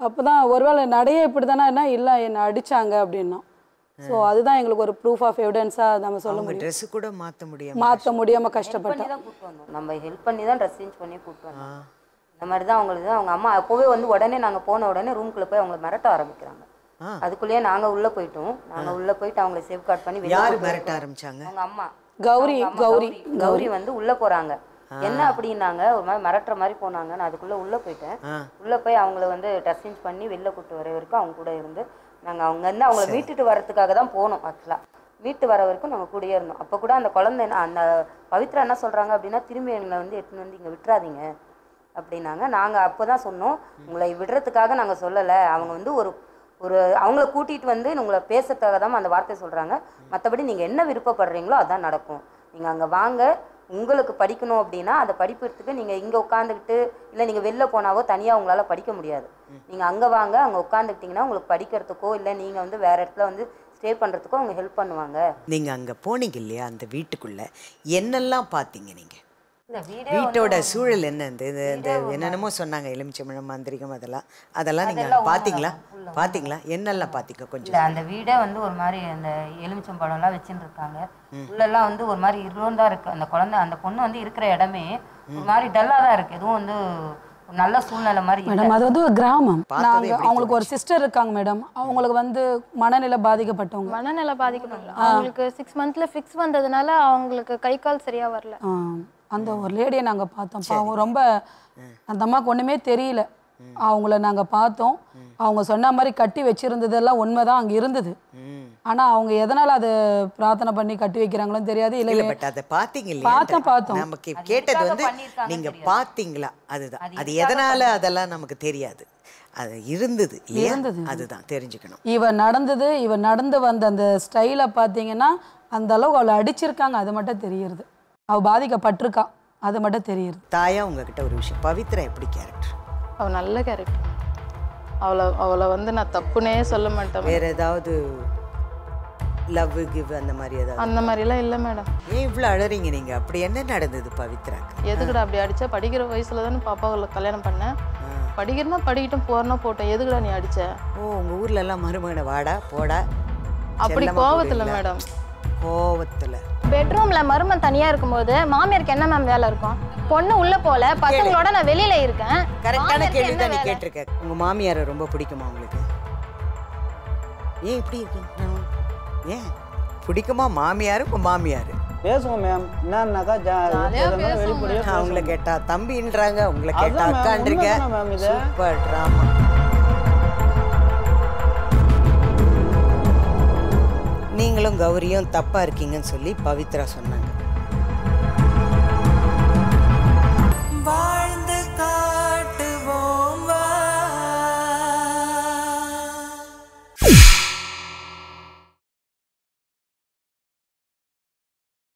[SPEAKER 7] அப்போ தான் ஒருவேளை நடையே இப்படி தானே இல்லை என்னை அடிச்சாங்க அப்படின்னா ஸோ அதுதான் எங்களுக்கு ஒரு ப்ரூஃப் ஆஃப் எவிடன்ஸாக நம்ம சொல்ல
[SPEAKER 2] அவங்க
[SPEAKER 7] முடியும்
[SPEAKER 2] ட்ரெஸ் கூட மாத்த முடியாம
[SPEAKER 7] மாற்ற முடியாமல்
[SPEAKER 6] பண்ணி
[SPEAKER 7] கஷ்டப்பட்டேன்
[SPEAKER 6] தான் கூப்பிட்டு வந்தோம் நம்ம ஹெல்ப் பண்ணி தான் ட்ரெஸ் சேஞ்ச் பண்ணி கூப்பிட்டு வந்தோம் இந்த மாதிரி தான் அவங்களுக்கு அவங்க அம்மா அப்போவே வந்து உடனே நாங்கள் போன உடனே ரூம்குள்ளே போய் அவங்கள மிரட்ட ஆரம்பிக்கிறாங்க
[SPEAKER 2] ஆ.
[SPEAKER 6] அதுக்குள்ளேயே நாங்கள் உள்ளே போயிட்டோம் நாங்கள் உள்ளே போயிட்டு அவங்கள சேஃப் கார்ட் பண்ணி வெளிய
[SPEAKER 2] யாரு
[SPEAKER 6] கூட்டிட்டு
[SPEAKER 2] மிரட்ட ஆரம்பிச்சாங்க
[SPEAKER 6] அவங்க அம்மா
[SPEAKER 7] கௌரி,
[SPEAKER 6] அவங்க அம்மா
[SPEAKER 7] கௌரி,
[SPEAKER 6] கௌரி வந்து உள்ள போறாங்க என்ன அப்படின்னாங்க ஒரு மாதிரி மிரட்டுற மாதிரி போனாங்க நான் அதுக்குள்ள உள்ள போயிட்டேன்
[SPEAKER 2] ஆ. உள்ள
[SPEAKER 6] போய் அவங்கள வந்து டச் சேஞ்ச் பண்ணி வெளில கூட்டு வர வரைக்கும் அவங்க கூட இருந்து நாங்க அவங்க வந்து அவங்கள மீட்டுட்டு வரதுக்காக தான் போனோம் ஆக்சுவலா மீட்டு வர வரைக்கும் நாங்க கூடயே இருந்தோம் அப்ப கூட அந்த குழந்தை என்ன- அந்த பவித்ரா என்ன சொல்றாங்க அப்படின்னா திரும்பி எங்களை வந்து எடுத்துன்னு வந்து இங்க விட்டுறாதீங்க அப்படின்னாங்க நாங்க அப்போதான் சொன்னோம் உங்களை விடுறதுக்காக நாங்க சொல்லல அவங்க வந்து ஒரு ஒரு அவங்கள கூட்டிட்டு வந்து உங்களை பேசுறதுக்காக தான் அந்த வார்த்தை சொல்றாங்க மற்றபடி நீங்க என்ன விருப்பப்படுறீங்களோ அதான் நடக்கும் நீங்க அங்க வாங்க உங்களுக்கு படிக்கணும் அப்படின்னா அதை படிப்பதற்கு நீங்க இங்க உட்காந்துக்கிட்டு இல்லை நீங்க வெளில போனாவோ தனியா உங்களால படிக்க முடியாது நீங்க அங்க வாங்க அங்க உட்காந்துக்கிட்டீங்கன்னா உங்களுக்கு படிக்கிறதுக்கோ இல்லை நீங்க வந்து வேற இடத்துல வந்து ஸ்டே பண்றதுக்கோ அவங்க ஹெல்ப் பண்ணுவாங்க
[SPEAKER 2] நீங்க அங்க போனீங்க இல்லையா அந்த வீட்டுக்குள்ள என்னெல்லாம் பார்த்தீங்க நீங்க
[SPEAKER 6] இந்த வீடே
[SPEAKER 2] வீட்டோட சூழல் என்ன இந்த இது இந்த என்னென்னமோ சொன்னாங்க எலுமிச்சம்பழம் மாந்திரிகம் அதெல்லாம் அதெல்லாம் நீங்க பாத்தீங்களா பாத்தீங்களா என்னெல்லாம் பாத்தீங்க கொஞ்சம்
[SPEAKER 6] இல்ல அந்த வீடே வந்து ஒரு மாதிரி அந்த எலுமிச்சம்பழம் எல்லாம் வச்சுட்டு இருக்காங்க உள்ளெல்லாம் வந்து ஒரு மாதிரி இருளா இருக்கு அந்த குழந்தை அந்த பொண்ணு வந்து இருக்கிற இடமே ஒரு மாதிரி டல்லா தான் இருக்கு எதுவும் வந்து ஒரு நல்ல சூழ்நிலை மாதிரி இல்ல.
[SPEAKER 7] மேடம் அது வந்து ஒரு கிராமம்
[SPEAKER 2] பார்த்ததே
[SPEAKER 7] நாங்க
[SPEAKER 2] எப்படி
[SPEAKER 7] அவங்களுக்கு ஒரு சிஸ்டர் இருக்காங்க மேடம் அவங்களுக்கு வந்து மனநிலை பாதிக்கப்பட்டவங்க
[SPEAKER 1] மனநிலை பாதிக்கப்படல அவங்களுக்கு சிக்ஸ் மந்த்ல ஃபிக்ஸ் வந்ததுனால அவங்களுக்கு கை கால் சரியா வரல
[SPEAKER 7] ஆ, அந்த ஒரு லேடியை நாங்க பார்த்தோம் பாவம் ரொம்ப அந்த அம்மாவுக்கு ஒண்ணுமே தெரியல அவங்கள நாங்க பார்த்தோம் அவங்க சொன்ன மாதிரி கட்டி வச்சிருந்ததெல்லாம் உண்மைதான் அங்க இருந்தது
[SPEAKER 2] ம்.
[SPEAKER 7] ஆனா அவங்க எதனால அதை பிரார்த்தனை பண்ணி கட்டி வைக்கிறாங்களோ தெரியாது
[SPEAKER 2] இல்ல
[SPEAKER 7] இல்ல
[SPEAKER 2] பட் அதை பாத்தீங்க இல்லையா
[SPEAKER 7] பார்த்தோம், பார்த்தோம்.
[SPEAKER 2] நமக்கு கேட்டது வந்து நீங்க பாத்தீங்களா அதுதான் அது எதனால அதெல்லாம் நமக்கு தெரியாது அது இருந்தது இல்லையா
[SPEAKER 7] இருந்தது.
[SPEAKER 2] அதுதான் தெரிஞ்சுக்கணும்
[SPEAKER 7] இவ நடந்தது இவ நடந்து வந்த அந்த ஸ்டைலை பார்த்தீங்கன்னா அந்த அளவுக்கு அவளை அடிச்சிருக்காங்க அது மட்டும் தெரியுது அவ பாதிக்கப்பட்டிருக்கா அது மட்டும் தெரியுது
[SPEAKER 2] தாயா உங்ககிட்ட ஒரு விஷயம் பவித்ரா எப்படி கேரக்டர்
[SPEAKER 1] அவ நல்ல கேரக்டர் அவளை அவளை வந்து நான் தப்புனே சொல்ல மாட்டேன்
[SPEAKER 2] வேற ஏதாவது லவ் கிவ் அந்த மாதிரி ஏதாவது
[SPEAKER 1] அந்த மாதிரிலாம் இல்லை மேடம்
[SPEAKER 2] ஏன் இவ்வளோ அழறீங்க நீங்க அப்படி என்ன நடந்தது பவித்ராக்கு
[SPEAKER 1] எதுக்குடா அப்படி அடிச்ச படிக்கிற வயசுல தானே பாப்பாவை கல்யாணம் பண்ணேன் படிக்கிறனா படிக்கட்டும் போறனா போட்டோம் எதுக்குடா நீ அடிச்ச
[SPEAKER 2] ஓ உங்க ஊர்ல எல்லாம் மருமகனை வாடா போடா
[SPEAKER 1] அப்படி
[SPEAKER 2] செல்லமா
[SPEAKER 1] கோவத்துல
[SPEAKER 2] கூப்பிடுவீங்களா?
[SPEAKER 1] மேடம்
[SPEAKER 2] கோவத்துல
[SPEAKER 1] பெட்ரூம்ல மருமன் தனியா இருக்கும்போது மாமியாருக்கு என்ன மேம் வேலை இருக்கும் பொண்ணு உள்ள போல பசங்களோட நான் வெளியில இருக்கேன்
[SPEAKER 2] கரெக்டான
[SPEAKER 1] மாமியாருக்கு
[SPEAKER 2] கேள்வி
[SPEAKER 1] என்ன
[SPEAKER 2] தான் நீ
[SPEAKER 1] வேலை?
[SPEAKER 2] கேட்டிருக்க உங்க மாமியாரை ரொம்ப பிடிக்குமா உங்களுக்கு ஏன் இப்படி இருக்கீங்க ஏன் பிடிக்குமா மாமியார் உங்க மாமியார்
[SPEAKER 8] பேசுவோம் மேம் என்னன்னாக்கா
[SPEAKER 1] ஜாலியா பேசுவோம்
[SPEAKER 8] வெளிப்படையாக
[SPEAKER 2] அவங்கள கேட்டா தம்பின்றாங்க உங்களை கேட்டா
[SPEAKER 8] அதான் ma'am,
[SPEAKER 2] அக்கான்றீங்க
[SPEAKER 8] உண்மைதானே ma'am இது?
[SPEAKER 2] சூப்பர் ட்ராமா நீங்களும் கௌரியும் தப்பா இருக்கீங்கன்னு சொல்லி பவித்ரா சொன்னாங்க